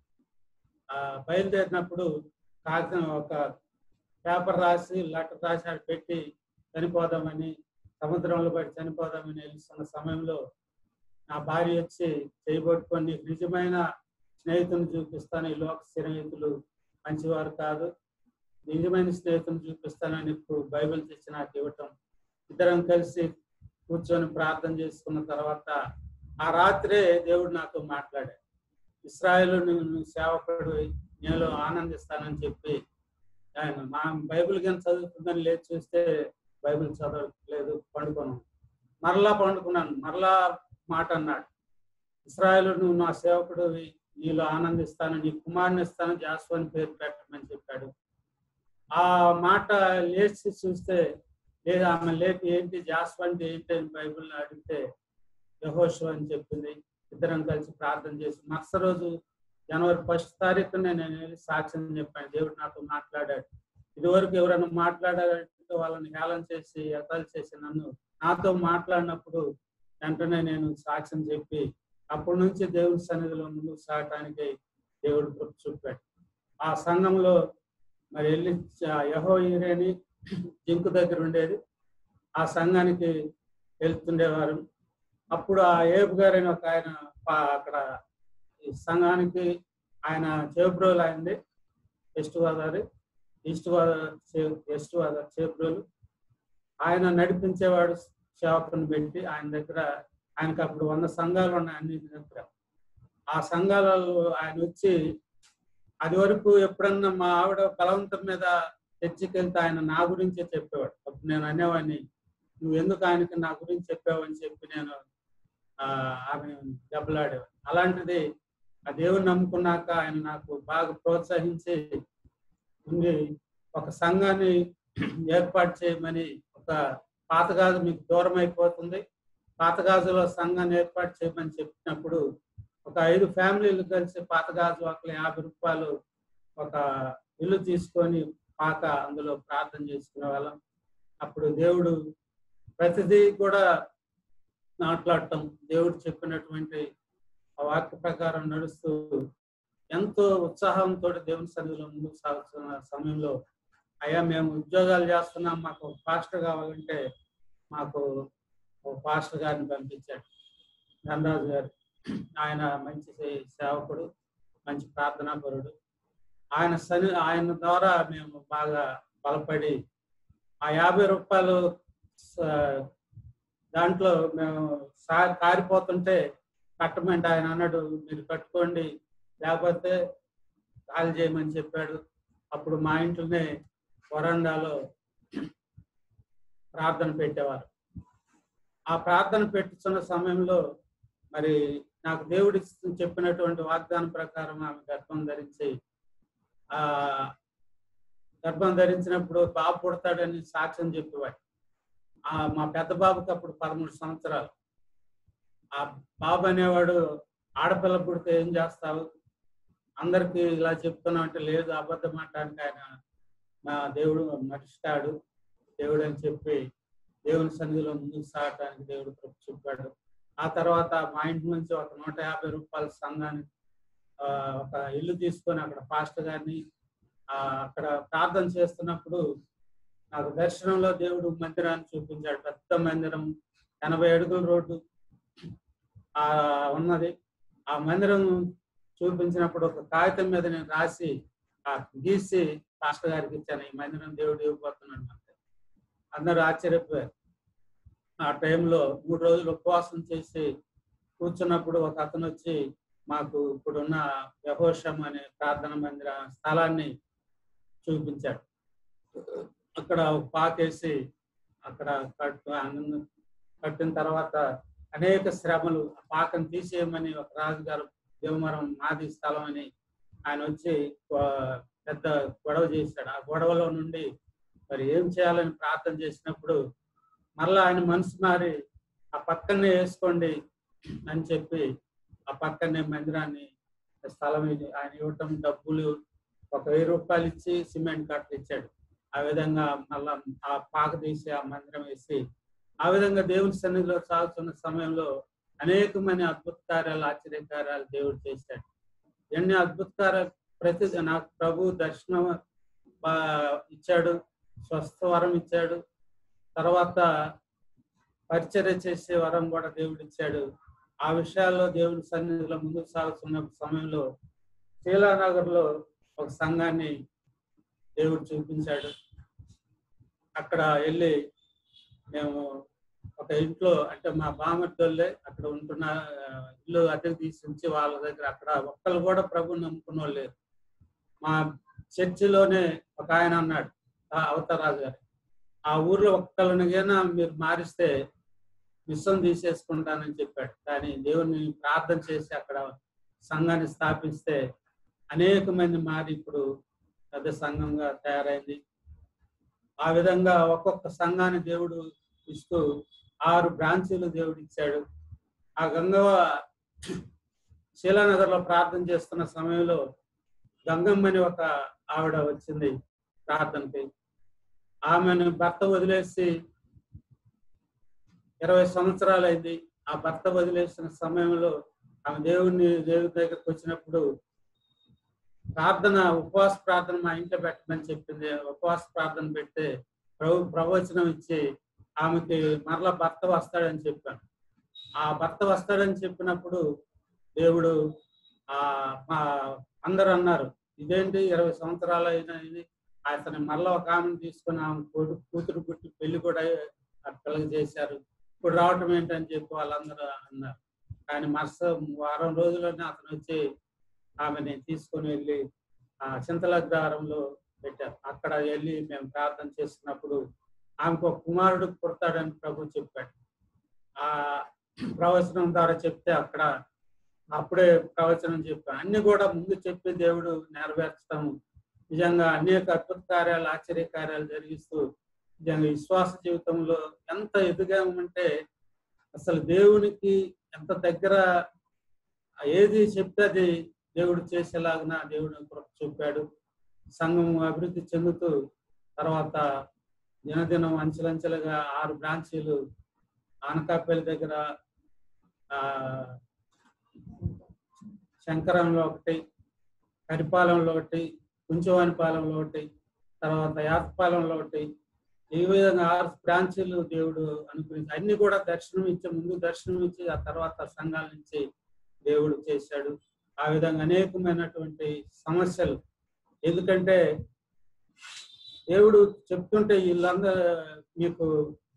ఆ బయలుదేరినప్పుడు కాగితం ఒక పేపర్ రాసి లెటర్ రాసి ఆడ పెట్టి చనిపోదామని సముద్రంలో పడి చనిపోదామని వెళ్తున్న సమయంలో నా భార్య వచ్చి చేయబట్టుకొని నీకు నిజమైన స్నేహితుని చూపిస్తాను ఈ లోక స్నేహితులు మంచివారు కాదు నిజమైన స్నేహితుని చూపిస్తానని నీకు బైబిల్ తెచ్చి నాకు ఇవ్వటం ఇద్దరం కలిసి కూర్చొని ప్రార్థన చేసుకున్న తర్వాత ఆ రాత్రే దేవుడు నాతో మాట్లాడాడు ఇస్రాయేల్ నువ్వు సేవకుడు నేను ఆనందిస్తానని చెప్పి ఆయన మా బైబిల్ కానీ చదువుతుందని లేదు చూస్తే బైబిల్ చదవట్లేదు పండుకున్నాను మరలా పండుకున్నాను మరలా మాట అన్నాడు ఇస్రాయేల్ నువ్వు నా సేవకుడు నీలో ఆనందిస్తాను నీ కుమారుని ఇస్తాను జాస్వాని పేరు పెట్టమని చెప్పాడు ఆ మాట లేచి చూస్తే లేదు ఆమె లేపి ఏంటి జాస్వ అంటే ఏంటి అని బైబిల్ అడిగితే యహోషు అని చెప్పింది ఇద్దరం కలిసి ప్రార్థన చేసి మరుస రోజు జనవరి ఫస్ట్ తారీఖున నేను వెళ్ళి సాక్ష్యం చెప్పాను దేవుడు నాతో మాట్లాడాడు ఇదివరకు ఎవరైనా మాట్లాడాలంటే వాళ్ళని హేళన చేసి ఎతాలు చేసి నన్ను నాతో మాట్లాడినప్పుడు వెంటనే నేను సాక్ష్యం చెప్పి అప్పటి నుంచి దేవుని సన్నిధిలో ముందుకు సాగటానికి దేవుడు కృప చూపాడు ఆ సంఘంలో మరి వెళ్ళి యహో ఈరేని జింకు దగ్గర ఉండేది ఆ సంఘానికి వెళ్తుండేవారు అప్పుడు ఆ ఏబు గారు అని ఒక ఆయన పా- అక్కడ ఈ సంఘానికి ఆయన చేబ్రోలు అయింది వెస్ట్ గోదావరి ఈస్ట్ గోదావరి చే- వెస్ట్ గోదావరి చేబ్రోలు ఆయన నడిపించేవాడు సేవకుని పెట్టి ఆయన దగ్గర ఆయనకు అప్పుడు వంద సంఘాలు ఉన్నాయి అన్ని దగ్గర ఆ సంఘాలలో ఆయన వచ్చి అది వరకు ఎప్పుడన్నా మా ఆవిడ బలవంతం మీద చర్చికెళ్తే ఆయన నా గురించే చెప్పేవాడు అప్పుడు నేను అనేవాడిని నువ్వు ఎందుకు ఆయనకి నా గురించి చెప్పావని చెప్పి నేను ఆ ఆమె దెబ్బలాడేవాడు అలాంటిది ఆ దేవుని నమ్ముకున్నాక ఆయన నాకు బాగా ప్రోత్సహించి ఉండి ఒక సంఘాన్ని ఏర్పాటు చేయమని ఒక పాతగాజు మీకు దూరం అయిపోతుంది పాతగాజులో సంఘాన్ని ఏర్పాటు చేయమని చెప్పినప్పుడు ఒక ఐదు ఫ్యామిలీలు కలిసి పాతగాజు ఒక యాభై రూపాయలు ఒక ఇల్లు తీసుకొని పాక అందులో ప్రార్థన చేసుకునే వాళ్ళం అప్పుడు దేవుడు ప్రతిదీ కూడా మాట్లాడటం దేవుడు చెప్పినటువంటి ఆ వాక్య ప్రకారం నడుస్తూ ఎంతో ఉత్సాహంతో దేవుని సన్నిధిలో ముందుకు సాగుతున్న సమయంలో అయ్యా మేము ఉద్యోగాలు చేస్తున్నాం మాకు ఒక పాస్టర్ కావాలంటే మాకు ఒక పాస్టర్ గారిని పంపించాడు ధనరాజు గారు ఆయన మంచి సే- సేవకుడు మంచి ప్రార్థనాపరుడు ఆయన సని ఆయన ద్వారా మేము బాగా బలపడి ఆ యాభై రూపాయలు స- దాంట్లో మేము సా కారిపోతుంటే కట్టమంటే ఆయన అన్నాడు మీరు కట్టుకోండి లేకపోతే కాల్ చేయమని చెప్పాడు అప్పుడు మా ఇంట్లోనే వరండాలో ప్రార్థన పెట్టేవారు ఆ ప్రార్థన పెట్టుతున్న సమయంలో మరి నాకు దేవుడి చెప్పినటువంటి వాగ్దానం ప్రకారం ఆమె గర్భం ధరించి ఆ గర్భం ధరించినప్పుడు బాబు పుడతాడని సాక్ష్యం చెప్పేవాడు ఆ మా పెద్ద బాబుకి అప్పుడు పదమూడు సంవత్సరాలు ఆ బాబు అనేవాడు ఆడపిల్ల పుడితే ఏం చేస్తావు అందరికి ఇలా చెప్తున్నావు అంటే లేదు అబద్ధం అంటానికి ఆయన నా దేవుడు నటిస్తాడు దేవుడు అని చెప్పి దేవుని సన్నిధిలో ముందుకు సాగటానికి దేవుడు కృప చూపాడు ఆ తర్వాత మా ఇంటి నుంచి ఒక నూట యాభై రూపాయల సంఘానికి ఆ, ఒక ఇల్లు తీసుకొని అక్కడ పాస్టర్ గారిని ఆ, అక్కడ ప్రార్థన చేస్తున్నప్పుడు నాకు దర్శనంలో దేవుడు మందిరాన్ని చూపించాడు పెద్ద మందిరం ఎనభై అడుగుల రోడ్డు ఆ ఉన్నది ఆ మందిరం చూపించినప్పుడు ఒక కాగితం మీద నేను రాసి ఆ గీసి పాస్టర్ గారికి ఇచ్చాను ఈ మందిరం దేవుడు ఇవ్వబోతున్నాడు అంటే అందరూ ఆశ్చర్యపోయారు ఆ టైంలో మూడు రోజులు ఉపవాసం చేసి కూర్చున్నప్పుడు ఒక అతను వచ్చి మాకు ఇప్పుడున్న యహోషం అనే ప్రార్థన మందిర స్థలాన్ని చూపించాడు అక్కడ ఒక పాకేసి అక్కడ కట్టు అన్నం కట్టిన తర్వాత అనేక శ్రమలు ఆ పాకను తీసేయమని ఒక రాజుగారు దేవమరం నాది స్థలం అని ఆయన వచ్చి ఆ, పెద్ద గొడవ చేశాడు ఆ గొడవలో నుండి మరి ఏం చేయాలని ప్రార్థన చేసినప్పుడు మరలా ఆయన మనసు మారి ఆ పక్కనే వేసుకోండి అని చెప్పి ఆ పక్కనే మందిరాన్ని స్థలం ఇది ఆయన ఇవ్వటం డబ్బులు ఒక వెయ్యి రూపాయలు ఇచ్చి సిమెంట్ కట్టలు ఇచ్చాడు ఆ విధంగా మళ్ళా ఆ పాక తీసి ఆ మందిరం వేసి ఆ విధంగా దేవుని సన్నిధిలో సాగుతున్న సమయంలో అనేకమైన అద్భుత కార్యాలు ఆశ్చర్య కార్యాలు దేవుడు చేశాడు ఎన్ని అద్భుత కార్యాలు ప్రతి నాకు ప్రభు దర్శనం బా- ఇచ్చాడు స్వస్థ వరం ఇచ్చాడు తర్వాత పరిచర్య చేసే వరం కూడా దేవుడు ఇచ్చాడు ఆ విషయాల్లో దేవుని సన్నిధిలో ముందుకు సాగుతున్న సమయంలో శీలానగర్లో ఒక సంఘాన్ని దేవుడు చూపించాడు అక్కడ వెళ్ళి మేము ఒక ఇంట్లో అంటే మా బామర్దోళ్ళే అక్కడ ఉంటున్న ఆ, ఇల్లు అద్దెకు తీసి ఉంచి వాళ్ళ దగ్గర అక్కడ ఒక్కళ్ళు కూడా ప్రభు నమ్ముకున్న వాళ్ళు లేరు మా చర్చిలోనే ఒక ఆయన అన్నాడు ఆ అవతారాజు గారు ఆ ఊర్లో ఒక్కళ్ళనిగైనా మీరు మారిస్తే మిస్సం తీసేసుకుంటానని చెప్పాడు కానీ దేవుని ప్రార్థన చేసి అక్కడ సంఘాన్ని స్థాపిస్తే అనేక మంది మారి ఇప్పుడు పెద్ద సంఘంగా తయారైంది ఆ విధంగా ఒక్కొక్క సంఘాన్ని దేవుడు ఇస్తూ ఆరు బ్రాంచీలు దేవుడు ఇచ్చాడు ఆ గంగవ శీలానగర్లో ప్రార్థన చేస్తున్న సమయంలో గంగమ్మని ఒక ఆవిడ వచ్చింది ప్రార్థనకి ఆమెను భర్త వదిలేసి ఇరవై సంవత్సరాలు అయింది ఆ భర్త వదిలేసిన సమయంలో ఆమె దేవుని దేవుని దగ్గరికి వచ్చినప్పుడు ప్రార్థన ఉపవాస ప్రార్థన మా ఇంట్లో పెట్టమని చెప్పింది ఉపవాస ప్రార్థన పెడితే ప్రభు ప్రవచనం ఇచ్చి ఆమెకి మరలా భర్త వస్తాడని చెప్పాను ఆ భర్త వస్తాడని చెప్పినప్పుడు దేవుడు ఆ మా అందరూ అన్నారు ఇదేంటి ఇరవై సంవత్సరాలు అయినా ఇది అతను మరలా ఒక ఆమెను తీసుకొని ఆమె కొడుకు కూతురు పుట్టి పెళ్లి కూడా ఆ పిల్లకి చేశారు ఇప్పుడు రావటం ఏంటని చెప్పి వాళ్ళందరూ అన్నారు కానీ మరుస వారం రోజుల్లోనే అతను వచ్చి ఆమెని తీసుకొని వెళ్ళి ఆ చింతలగ్రహారంలో పెట్టారు అక్కడ వెళ్ళి మేము ప్రార్థన చేస్తున్నప్పుడు ఆమెకు ఒక కుమారుడు పుడతాడని ప్రభు చెప్పాడు ఆ ప్రవచనం ద్వారా చెప్తే అక్కడ అప్పుడే ప్రవచనం చెప్పాను అన్ని కూడా ముందు చెప్పి దేవుడు నెరవేర్చడం నిజంగా అనేక అద్భుత కార్యాలు ఆశ్చర్య కార్యాలు జరిగిస్తూ నిజంగా విశ్వాస జీవితంలో ఎంత ఎదుగామంటే అసలు దేవునికి ఎంత దగ్గర ఏది చెప్తే అది దేవుడు చేసేలాగిన దేవుడు కృప చూపాడు సంఘం అభివృద్ధి చెందుతూ తర్వాత దినదినం అంచెలంచెలుగా ఆరు బ్రాంచీలు ఆనకాపల్లి దగ్గర ఆ శంకరంలో ఒకటి కరిపాలెంలో ఒకటి కుంచవానిపాలెంలో ఒకటి తర్వాత యాతపాలెంలో ఒకటి ఈ విధంగా ఆరు బ్రాంచీలు దేవుడు అనుగ్రహించి అన్ని కూడా దర్శనం ఇచ్చి ముందు దర్శనం ఇచ్చి ఆ తర్వాత సంఘాల నుంచి దేవుడు చేశాడు ఆ విధంగా అనేకమైనటువంటి సమస్యలు ఎందుకంటే దేవుడు చెప్తుంటే వీళ్ళందరూ మీకు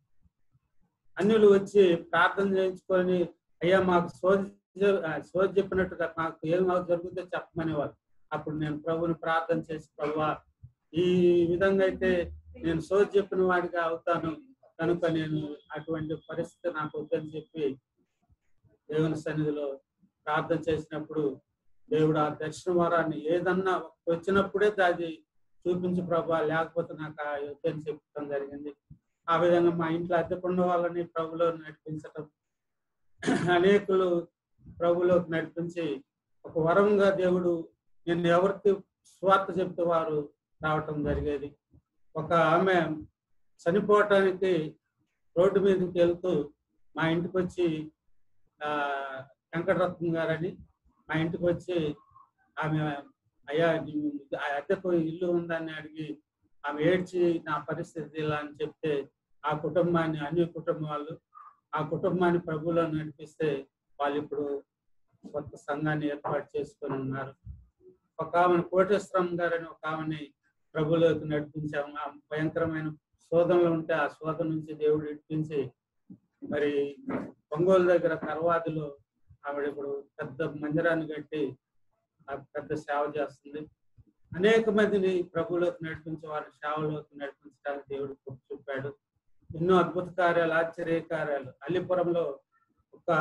అన్యులు వచ్చి ప్రార్థన చేయించుకొని అయ్యా మాకు సోది చె- ఆ, సోది చెప్పినట్టుగా మాకు ఏం మాకు జరుగుతుందో చెప్పమనేవారు అప్పుడు నేను ప్రభుని ప్రార్థన చేసి ప్రభువా ఈ విధంగా అయితే నేను సోది చెప్పిన వాడిగా అవుతాను కనుక నేను అటువంటి పరిస్థితి నాకు వద్దని చెప్పి దేవుని సన్నిధిలో ప్రార్థన చేసినప్పుడు దేవుడు ఆ దర్శన వరాన్ని ఏదన్నా వచ్చినప్పుడే అది చూపించు ప్రభా లేకపోతే నాకు ఆ వద్దని చెప్పడం జరిగింది ఆ విధంగా మా ఇంట్లో అద్దెకున్న వాళ్ళని ప్రభులో నడిపించటం అనేకులు ప్రభులోకి నడిపించి ఒక వరంగా దేవుడు నేను ఎవరికి స్వార్థ చెప్తే వారు రావటం జరిగేది ఒక ఆమె చనిపోవటానికి రోడ్డు మీదకి వెళ్తూ మా ఇంటికి వచ్చి ఆ వెంకటరత్నం గారని మా ఇంటికి వచ్చి ఆమె అయ్యా నీ- ఆ అద్దెకు ఇల్లు ఉందని అడిగి ఆమె ఏడ్చి నా పరిస్థితి ఇలా అని చెప్తే ఆ కుటుంబాన్ని అన్ని కుటుంబాలు ఆ కుటుంబాన్ని ప్రభులో నడిపిస్తే వాళ్ళు ఇప్పుడు కొత్త సంఘాన్ని ఏర్పాటు చేసుకొని ఉన్నారు ఒక ఆమెను కోటేశ్వరం గారని ఒక ఆమెని ప్రభులోకి నడిపించాము ఆ భయంకరమైన శోధనలు ఉంటే ఆ శోధన నుంచి దేవుడు ఇప్పించి మరి ఒంగోలు దగ్గర కర్వాదిలో ఆవిడ ఇప్పుడు పెద్ద మందిరాన్ని కట్టి ఆ పెద్ద సేవ చేస్తుంది అనేక మందిని ప్రభులోకి నడిపించి వారి సేవలోకి నడిపించడానికి దేవుడు కృప చూపాడు ఎన్నో అద్భుత కార్యాలు ఆశ్చర్య కార్యాలు అల్లిపురంలో ఒక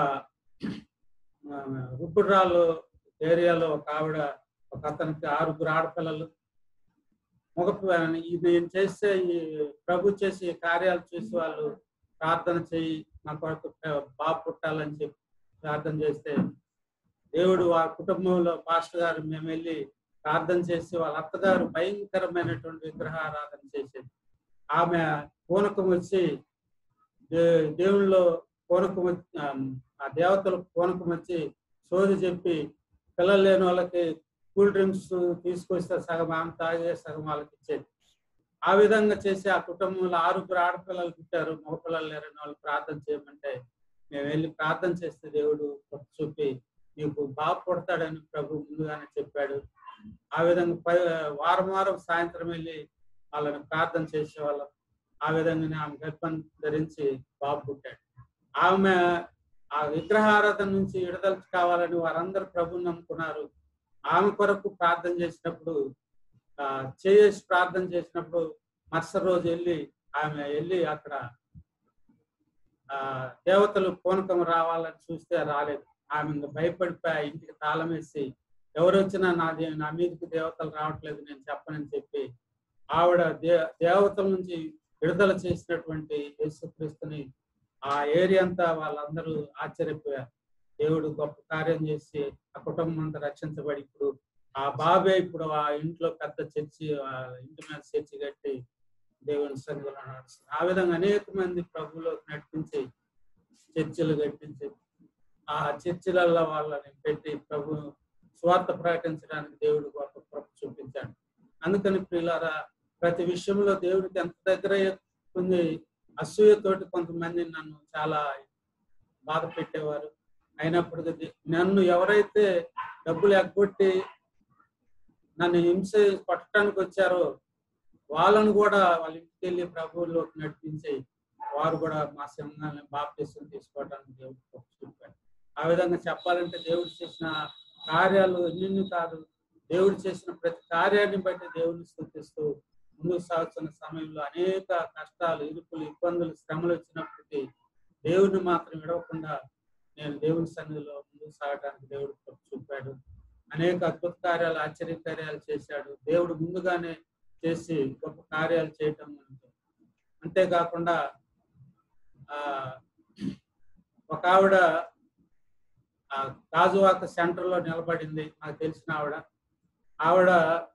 ఆ, రుబ్బుర్రాలు ఏరియాలో ఒక ఆవిడ ఒక అతనికి ఆరుగురు ఆడపిల్లలు మగ పి- ఈ నేను చేసే ఈ ప్రభు చేసే ఈ కార్యాలు చూసి వాళ్ళు ప్రార్థన చేయి మా కొరకు బాబు పుట్టాలని చెప్పి ప్రార్థన చేస్తే దేవుడు ఆ కుటుంబంలో పాస్టర్ గారు మేము వెళ్ళి ప్రార్థన చేసి వాళ్ళ అత్తగారు భయంకరమైనటువంటి విగ్రహారాధన చేసేది ఆమె పూనకం వచ్చి దే- దేవుళ్ళలో పూనకం వచ్చి ఆమ్, ఆ దేవతలకు పూనకం వచ్చి సోది చెప్పి పిల్లలు లేని వాళ్ళకి కూల్ డ్రింక్స్ తీసుకొస్తే సగం ఆమె తాగే సగం వాళ్ళకి ఇచ్చేది ఆ విధంగా చేసి ఆ కుటుంబంలో ఆరుగురు ఆడపిల్లలు పుట్టారు మగపిల్లలు లేరని వాళ్ళు ప్రార్థన చేయమంటే మేము వెళ్ళి ప్రార్థన చేస్తే దేవుడు కృప చూపి నీకు బాగా పుడతాడని ప్రభు ముందుగానే చెప్పాడు ఆ విధంగా ప- వారం వారం సాయంత్రం వెళ్ళి వాళ్ళని ప్రార్థన చేసేవాళ్ళం ఆ విధంగానే ఆమె గర్భం ధరించి బాబు పుట్టాడు ఆమె ఆ విగ్రహారాధన నుంచి విడుదల కావాలని వారందరూ ప్రభుని నమ్ముకున్నారు ఆమె కొరకు ప్రార్థన చేసినప్పుడు ఆ, చేసి ప్రార్థన చేసినప్పుడు మరుసటి రోజు వెళ్ళి ఆమె వెళ్ళి అక్కడ ఆ దేవతలు పూనకం రావాలని చూస్తే రాలేదు ఆమె ఇంకా భయపడిపోయి ఇంటికి తాళం వేసి ఎవరు వచ్చినా నా దే- నా మీదకి దేవతలు రావట్లేదు నేను చెప్పనని చెప్పి ఆవిడ దే దేవతల నుంచి విడుదల చేసినటువంటి యేసుక్రీస్తుని ఆ ఏరియా అంతా వాళ్ళందరూ ఆశ్చర్యపోయారు దేవుడు గొప్ప కార్యం చేసి ఆ కుటుంబం అంతా రక్షించబడి ఇప్పుడు ఆ బాబే ఇప్పుడు ఆ ఇంట్లో పెద్ద చర్చి ఆ ఇంటి మీద చర్చి కట్టి దేవుని సన్నిధిలో నడుస్తుంది ఆ విధంగా అనేక మంది ప్రభువులో నడిపించి చర్చిలు కట్టించి ఆ చర్చిలలో వాళ్ళని పెట్టి ప్రభు స్వార్థ ప్రకటించడానికి దేవుడు గొప్ప కృప చూపించాడు అందుకని ప్రియులారా ప్రతి విషయంలో దేవుడికి ఎంత దగ్గర ఉంది అసూయతోటి కొంతమంది నన్ను చాలా బాధ పెట్టేవారు అయినప్పటికీ దే- నన్ను ఎవరైతే డబ్బులు ఎగ్గొట్టి నన్ను హింస పట్టడానికి వచ్చారో వాళ్ళను కూడా వాళ్ళ ఇంటికి వెళ్ళి ప్రభువులోకి నడిపించి వారు కూడా మా సంఘాలను బాప్తీసం తీసుకోవడానికి దేవుడు కృప చూపాడు ఆ విధంగా చెప్పాలంటే దేవుడు చేసిన కార్యాలు ఎన్ని కాదు దేవుడు చేసిన ప్రతి కార్యాన్ని బట్టి దేవుని స్థుతిస్తూ ముందుకు సాగుతున్న సమయంలో అనేక కష్టాలు ఇరుకులు ఇబ్బందులు శ్రమలు వచ్చినప్పటికీ దేవుడిని మాత్రం విడవకుండా నేను దేవుని సన్నిధిలో ముందుకు సాగడానికి దేవుడు కృప చూపాడు అనేక అద్భుత కార్యాలు ఆశ్చర్య కార్యాలు చేశాడు దేవుడు ముందుగానే చేసి గొప్ప కార్యాలు చేయటం అంటే అంతేకాకుండా ఆ ఒక ఆవిడ ఆ గాజువాక సెంటర్ లో నిలబడింది నాకు తెలిసిన ఆవిడ ఆవిడ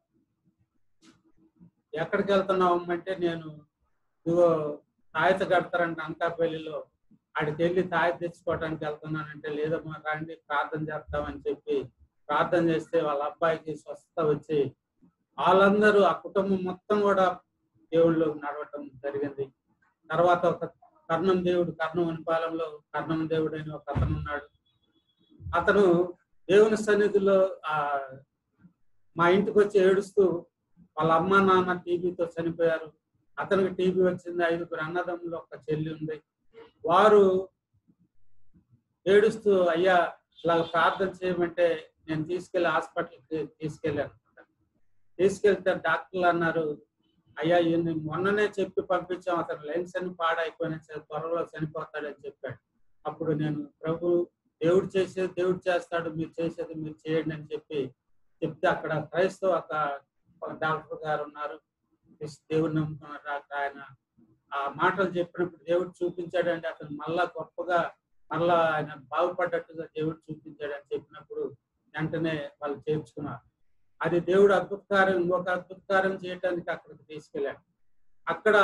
ఎక్కడికి వెళ్తున్నావు అంటే నేను ఇదిగో తాయత కడతారంట అంకాపల్లిలో ఆడికి వెళ్ళి తాయత తెచ్చుకోవడానికి వెళ్తున్నానంటే లేదమ్మా రండి ప్రార్థన చేస్తామని చెప్పి ప్రార్థన చేస్తే వాళ్ళ అబ్బాయికి స్వస్థత వచ్చి వాళ్ళందరూ ఆ కుటుంబం మొత్తం కూడా దేవుళ్ళు నడవటం జరిగింది తర్వాత ఒక కర్ణం దేవుడు కర్ణం పాలెంలో కర్ణం దేవుడు అని ఒక అతను ఉన్నాడు అతను దేవుని సన్నిధిలో ఆ మా ఇంటికి వచ్చి ఏడుస్తూ వాళ్ళ అమ్మ నాన్న టీబీతో చనిపోయారు అతనికి టీబీ వచ్చింది ఐదుగురు అన్నదమ్ములు ఒక చెల్లి ఉంది వారు ఏడుస్తూ అయ్యా ఇలాగ ప్రార్థన చేయమంటే నేను తీసుకెళ్లి హాస్పిటల్కి తీసుకెళ్ళాను తీసుకెళ్తే డాక్టర్లు అన్నారు అయ్యా ఈయన్ని మొన్ననే చెప్పి పంపించాం అతను లెన్స్ అన్ని పాడైపోయిన త్వరలో చనిపోతాడని చెప్పాడు అప్పుడు నేను ప్రభు దేవుడు చేసేది దేవుడు చేస్తాడు మీరు చేసేది మీరు చేయండి అని చెప్పి చెప్తే అక్కడ క్రైస్తవ ఒక ఒక డాక్టర్ గారు ఉన్నారు దేవుడు నమ్ముకున్న డాక్టర్ ఆయన ఆ మాటలు చెప్పినప్పుడు దేవుడు చూపించాడండి అతను మళ్ళా గొప్పగా మళ్ళా ఆయన బాగుపడ్డట్టుగా దేవుడు చూపించాడని చెప్పినప్పుడు వెంటనే వాళ్ళు చేర్చుకున్నారు అది దేవుడు అద్భుత కార్యం ఇంకొక అద్భుత కార్యం చేయడానికి అక్కడికి తీసుకెళ్ళాడు అక్కడ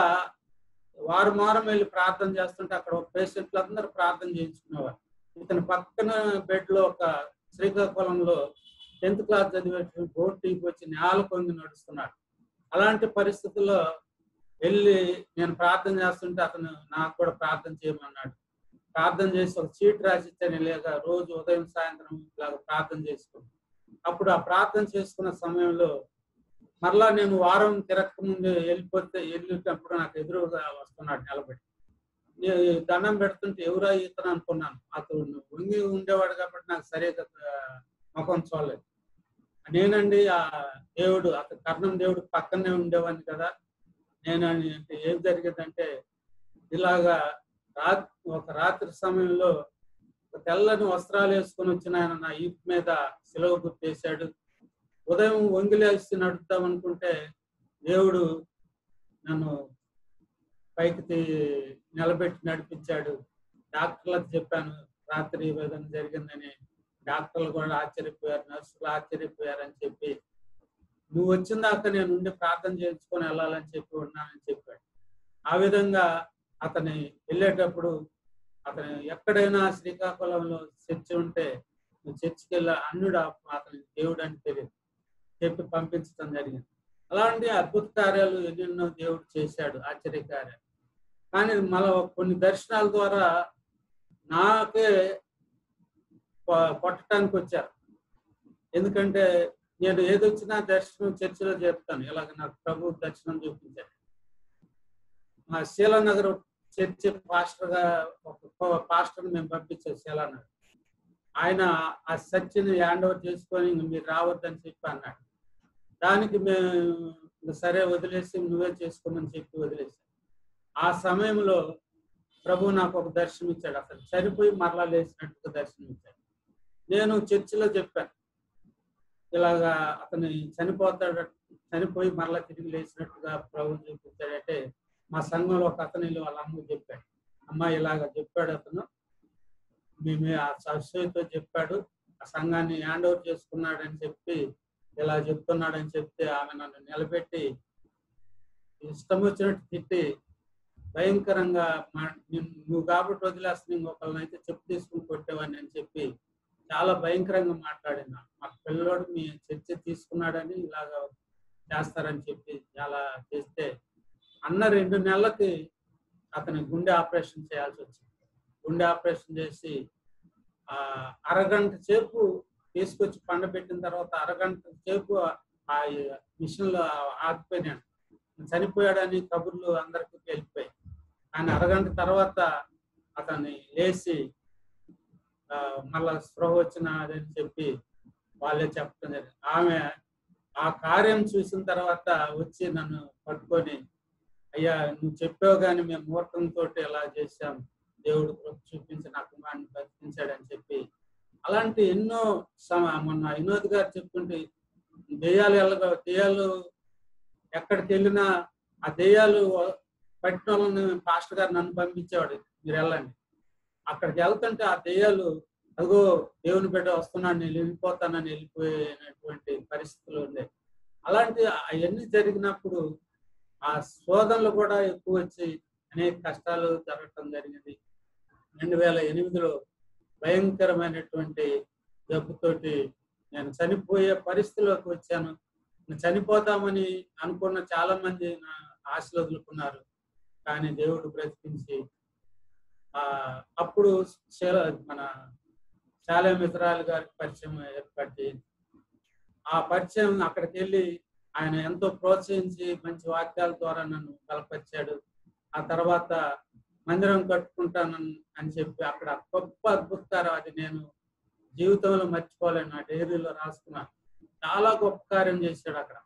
వారు మారం వెళ్ళి ప్రార్థన చేస్తుంటే అక్కడ ఒక పేషెంట్లు అందరూ ప్రార్థన చేయించుకునేవారు ఇతని పక్కన బెడ్ లో ఒక శ్రీకాకుళంలో టెన్త్ క్లాస్ చదివేటువంటి బోర్డు టీకి వచ్చి నేల పొంగి నడుస్తున్నాడు అలాంటి పరిస్థితుల్లో వెళ్ళి నేను ప్రార్థన చేస్తుంటే అతను నాకు కూడా ప్రార్థన చేయమన్నాడు ప్రార్థన చేసి ఒక చీట్ రాసిచ్చాను లేక రోజు ఉదయం సాయంత్రం ఇలాగ ప్రార్థన చేసుకున్నాను అప్పుడు ఆ ప్రార్థన చేసుకున్న సమయంలో మరలా నేను వారం తిరక్క ముందు వెళ్ళిపోతే వెళ్ళేటప్పుడు నాకు ఎదురుగా వస్తున్నాడు నిలబడి నేను దండం పెడుతుంటే ఎవరా ఇతను అనుకున్నాను అతను వంగి ఉండేవాడు కాబట్టి నాకు సరిగ్గా ఆ, ముఖం చూడలేదు నేనండి ఆ దేవుడు అతను కర్ణం దేవుడు పక్కనే ఉండేవాడిని కదా నేను అని అంటే ఏం జరిగిందంటే ఇలాగా రాత్రి ఒక రాత్రి సమయంలో ఒక తెల్లని వస్త్రాలు వేసుకొని వచ్చిన ఆయన నా ఈప్ మీద సిలువ గుర్తేశాడు ఉదయం వంగిలేసి నడుద్దాం అనుకుంటే దేవుడు నన్ను పైకి తీ- నిలబెట్టి నడిపించాడు డాక్టర్లకు చెప్పాను రాత్రి ఈ విధంగా జరిగిందని డాక్టర్లు కూడా ఆశ్చర్యపోయారు నర్సులు ఆశ్చర్యపోయారు అని చెప్పి నువ్వు వచ్చిన దాకా నేను ఉండి ప్రార్థన చేయించుకొని వెళ్ళాలని చెప్పి ఉన్నానని చెప్పాడు ఆ విధంగా అతని వెళ్ళేటప్పుడు అతను ఎక్కడైనా శ్రీకాకుళంలో చర్చి ఉంటే నువ్వు చర్చికి వెళ్ళా అన్నుడు అతని దేవుడు అని తెలియదు చెప్పి పంపించడం జరిగింది అలాంటి అద్భుత కార్యాలు ఎన్నెన్నో దేవుడు చేశాడు ఆశ్చర్య కార్యాలు కానీ మళ్ళా కొన్ని దర్శనాల ద్వారా నాకే కొ- కొట్టడానికి వచ్చారు ఎందుకంటే నేను ఏదొచ్చినా దర్శనం చర్చిలో చెప్తాను ఇలాగ నాకు ప్రభు దర్శనం చూపించారు మా శీలానగర్ చర్చి పాస్టర్ గా ఒక పాస్టర్ మేము పంపించాం శీలానగర్ ఆయన ఆ చర్చిని హ్యాండ్ ఓవర్ చేసుకొని ఇంక మీరు రావద్దని చెప్పి అన్నాడు దానికి మేము ఇంక సరే వదిలేసి నువ్వే చేసుకోమని చెప్పి వదిలేసాం ఆ సమయంలో ప్రభు నాకు ఒక దర్శనం ఇచ్చాడు అసలు చనిపోయి మరలా లేచినట్టుగా దర్శనం ఇచ్చాడు నేను చర్చిలో చెప్పాను ఇలాగా అతను చనిపోతాడు చనిపోయి మరలా తిరిగి లేచినట్టుగా ప్రభు చూపించాడంటే మా సంఘంలో ఒక అతను వెళ్ళి వాళ్ళ అమ్మకి చెప్పాడు అమ్మ ఇలాగ చెప్పాడు అతను మేము ఆ సస్యతో చెప్పాడు ఆ సంఘాన్ని హ్యాండ్ ఓవర్ చేసుకున్నాడని చెప్పి ఇలా చెప్తున్నాడని చెప్తే ఆమె నన్ను నిలబెట్టి ఇష్టం వచ్చినట్టు తిట్టి భయంకరంగా మా నిన్ను- నువ్వు కాబట్టి వదిలేస్తే ఇంకొకరిని అయితే చెప్పు తీసుకుని కొట్టేవాడిని అని చెప్పి చాలా భయంకరంగా మాట్లాడిన మా పిల్లోడు మీ చర్చ తీసుకున్నాడని ఇలాగ చేస్తారని చెప్పి చాలా చేస్తే అన్న రెండు నెలలకి అతని గుండె ఆపరేషన్ చేయాల్సి వచ్చింది గుండె ఆపరేషన్ చేసి ఆ అరగంట సేపు తీసుకొచ్చి పండబెట్టిన తర్వాత అరగంట సేపు ఆ మిషన్ లో ఆగిపోయినాడు చనిపోయాడని కబుర్లు అందరికీ వెళ్ళిపోయాయి కానీ అరగంట తర్వాత అతన్ని లేచి ఆ, మళ్ళా స్పృహ వచ్చిన అదని చెప్పి వాళ్ళే చెప్పడం జరిగింది ఆమె ఆ కార్యం చూసిన తర్వాత వచ్చి నన్ను పట్టుకొని అయ్యా నువ్వు చెప్పావు కానీ మేము ముహూర్తంతో ఎలా చేశాం దేవుడు కృప చూపించి నా కుమారుని బతికించాడని చెప్పి అలాంటి ఎన్నో సమ మొన్న వినోద్ గారు చెప్తుంటే దెయ్యాలు ఎలాగో దెయ్యాలు ఎక్కడికి వెళ్ళినా ఆ దెయ్యాలు పట్టిన వాళ్ళని పాస్టర్ గారు నన్ను పంపించేవాడు మీరు వెళ్ళండి అక్కడికి వెళ్తుంటే ఆ దెయ్యాలు అదిగో దేవుని బిడ్డ వస్తున్నాడు నేను వెళ్ళిపోతానని వెళ్ళిపోయినటువంటి పరిస్థితులు ఉండే అలాంటి అవన్నీ జరిగినప్పుడు ఆ శోధనలు కూడా ఎక్కువ వచ్చి అనేక కష్టాలు జరగటం జరిగింది రెండు వేల ఎనిమిదిలో భయంకరమైనటువంటి జబ్బుతోటి నేను చనిపోయే పరిస్థితిలోకి వచ్చాను నేను చనిపోతామని అనుకున్న చాలా మంది నా ఆశలు వదులుకున్నారు కానీ దేవుడు బ్రతికించి ఆ అప్పుడు శీల మన శాలే మిత్రాలు గారికి పరిచయం ఏర్పాటు చేయింది ఆ పరిచయం అక్కడికి వెళ్ళి ఆయన ఎంతో ప్రోత్సహించి మంచి వాక్యాల ద్వారా నన్ను బలపరిచాడు ఆ తర్వాత మందిరం కట్టుకుంటానని అని చెప్పి అక్కడ గొప్ప అద్భుతారు అది నేను జీవితంలో మర్చిపోలేను నా డైరీలో రాసుకున్నాను చాలా గొప్ప కార్యం చేశాడు అక్కడ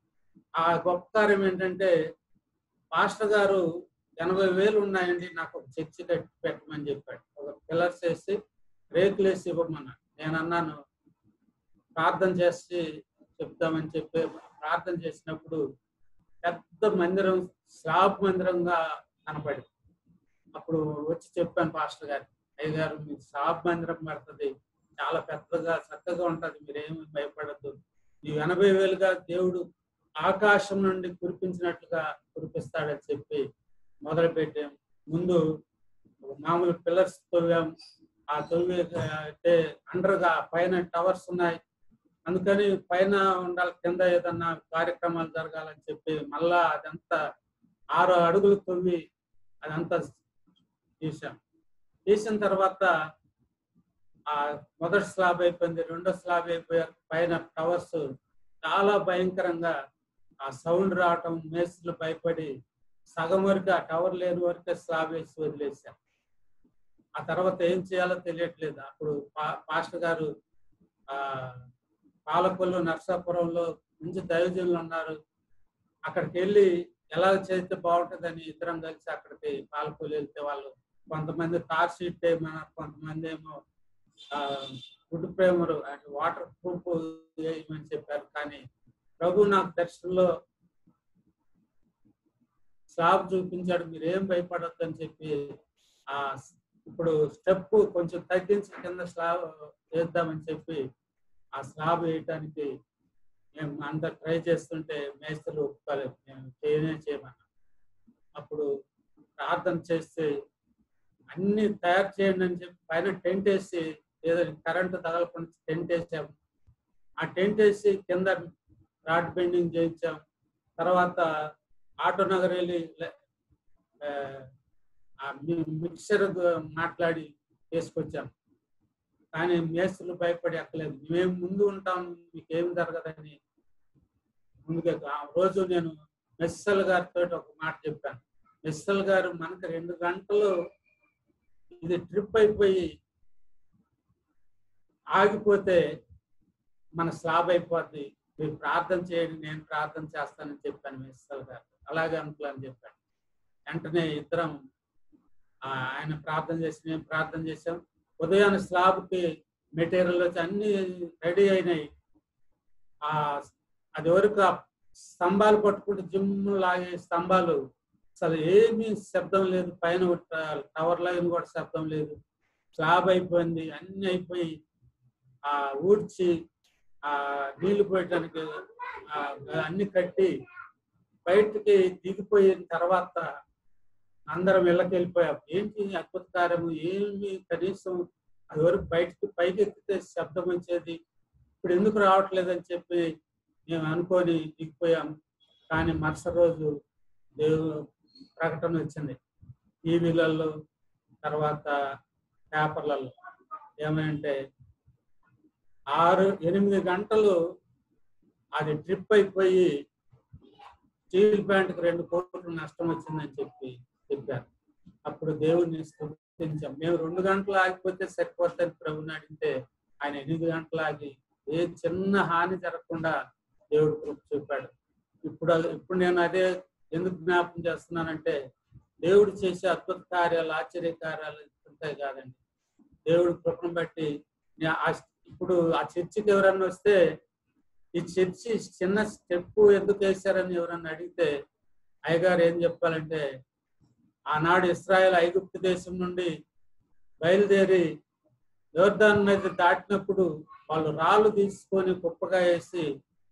ఆ గొప్ప కార్యం ఏంటంటే పాస్టర్ గారు ఎనభై వేలు ఉన్నాయండి నాకు ఒక చర్చి కట్టి పెట్టమని చెప్పాడు ఒక పిల్లర్స్ వేసి రేకులు వేసి ఇవ్వమన్నాడు నేను అన్నాను ప్రార్థన చేసి చెప్తామని చెప్పి ప్రార్థన చేసినప్పుడు పెద్ద మందిరం స్లాబ్ మందిరంగా కనపడింది అప్పుడు వచ్చి చెప్పాను పాస్టర్ గారికి అయ్యగారు మీకు స్లాబ్ మందిరం పడుతుంది చాలా పెద్దగా చక్కగా ఉంటది మీరేమి భయపడద్దు ఈ ఎనభై వేలుగా దేవుడు ఆకాశం నుండి కురిపించినట్లుగా కురిపిస్తాడని చెప్పి మొదలు పెట్టాం ముందు మామూలు పిల్లర్స్ తవ్వాం ఆ తవ్వి అంటే అండర్ గా పైన టవర్స్ ఉన్నాయి అందుకని పైన ఉండాలి కింద ఏదన్నా కార్యక్రమాలు జరగాలని చెప్పి మళ్ళా అదంతా ఆరు అడుగులు తవ్వి అదంతా తీసాం తీసిన తర్వాత ఆ మొదటి స్లాబ్ అయిపోయింది రెండో స్లాబ్ అయిపోయాక పైన టవర్స్ చాలా భయంకరంగా ఆ సౌండ్ రావటం మేస్త్రులు భయపడి సగం వరకు ఆ టవర్ లేని వరకే స్లాబ్ వేసి వదిలేశారు ఆ తర్వాత ఏం చేయాలో తెలియట్లేదు అప్పుడు పా- పాస్టర్ గారు ఆ పాలకొల్లు నర్సాపురంలో మంచి దైవజనులు ఉన్నారు అక్కడికి వెళ్ళి ఎలా చేస్తే బాగుంటుందని ఇద్దరం కలిసి అక్కడికి పాలకొల్లు వెళ్తే వాళ్ళు కొంతమంది టార్ షీట్ వేయమన్నారు కొంతమంది ఏమో ఆ ఫుడ్ ప్రేమరు అంటే వాటర్ ప్రూఫ్ వేయమని చెప్పారు కానీ ప్రభు నాకు దర్శనంలో స్లాబ్ చూపించాడు మీరు ఏం భయపడొద్దు అని చెప్పి ఆ ఇప్పుడు స్టెప్ కొంచెం తగ్గించి కింద స్లాబ్ వేద్దామని చెప్పి ఆ స్లాబ్ వేయటానికి మేము అంత ట్రై చేస్తుంటే మేస్తలు ఒప్పుకోలేదు మేము చేయనే చేయమన్నా అప్పుడు ప్రార్థన చేస్తే అన్ని తయారు చేయండి అని చెప్పి పైన టెంట్ వేసి ఏదో కరెంటు తగలకుండా టెంట్ వేసాము ఆ టెంట్ వేసి కింద రాడ్ బెండింగ్ చేయించాం తర్వాత ఆటో నగర్ వెళ్ళి లే- ఆ, ఆ మి- మిక్సర్ గు- మాట్లాడి తీసుకొచ్చాం కానీ మేస్తులు భయపడి ఎక్కలేదు మేము ముందు ఉంటాం మీకేం జరగదని ముందుగా ఆ రోజు నేను మెస్సల్ గారితో ఒక మాట చెప్పాను మెస్సల్ గారు మనకు రెండు గంటలు ఇది ట్రిప్ అయిపోయి ఆగిపోతే మన స్లాబ్ అయిపోద్ది మీరు ప్రార్థన చేయండి నేను ప్రార్థన చేస్తానని చెప్పాను మెస్సల్ గారు అలాగే అంకుల్ అని చెప్పాను వెంటనే ఇద్దరం ఆ, ఆయన ప్రార్థన చేసి మేము ప్రార్థన చేసాం ఉదయాన్నే స్లాబ్కి మెటీరియల్ వచ్చి అన్ని రెడీ అయినాయి ఆ అది వరకు ఆ స్తంభాలు పట్టుకుంటే జిమ్ లాగే స్తంభాలు అసలు ఏమీ శబ్దం లేదు పైన టవర్ లైన్ కూడా శబ్దం లేదు స్లాబ్ అయిపోయింది అన్ని అయిపోయి ఆ ఊడ్చి ఆ నీళ్లు పోయటానికి ఆ, అన్ని కట్టి బయటికి దిగిపోయిన తర్వాత అందరం ఇళ్ళకి వెళ్ళిపోయాం ఏంటి అద్భుత కార్యము ఏమి కనీసం అది వరకు బయటికి పైకి ఎక్కితే శబ్దం వచ్చేది ఇప్పుడు ఎందుకు రావట్లేదని చెప్పి మేము అనుకొని దిగిపోయాం కానీ మరుసటి రోజు దేవుడు ప్రకటన వచ్చింది టీవీలలో తర్వాత పేపర్లలో ఏమంటే ఆరు ఎనిమిది గంటలు అది ట్రిప్ అయిపోయి స్టీల్ ప్యాంట్కి రెండు కోట్లు నష్టం వచ్చిందని చెప్పి చెప్పారు అప్పుడు దేవుడిని స్థుతించాం మేము రెండు గంటలు ఆగిపోతే సరిపోతుంది ప్రభుని అడిగితే ఆయన ఎనిమిది గంటలు ఆగి ఏ చిన్న హాని జరగకుండా దేవుడు కృప చూపాడు ఇప్పుడు అది- ఇప్పుడు నేను అదే ఎందుకు జ్ఞాపకం చేస్తున్నానంటే దేవుడు చేసే అద్భుత కార్యాలు ఆశ్చర్య కార్యాలు ఉంటాయి కాదండి దేవుడు కృపను బట్టి నే- ఆ- ఇప్పుడు ఆ చర్చికి ఎవరన్నా వస్తే ఈ చర్చి చిన్న స్టెప్ ఎందుకు వేశారని ఎవరన్నా అడిగితే అయ్యగారు ఏం చెప్పాలంటే ఆనాడు ఇస్రాయల్ ఐగుప్తు దేశం నుండి బయలుదేరి యోర్దాన్ నది దాటినప్పుడు వాళ్ళు రాళ్ళు తీసుకొని కుప్పగా వేసి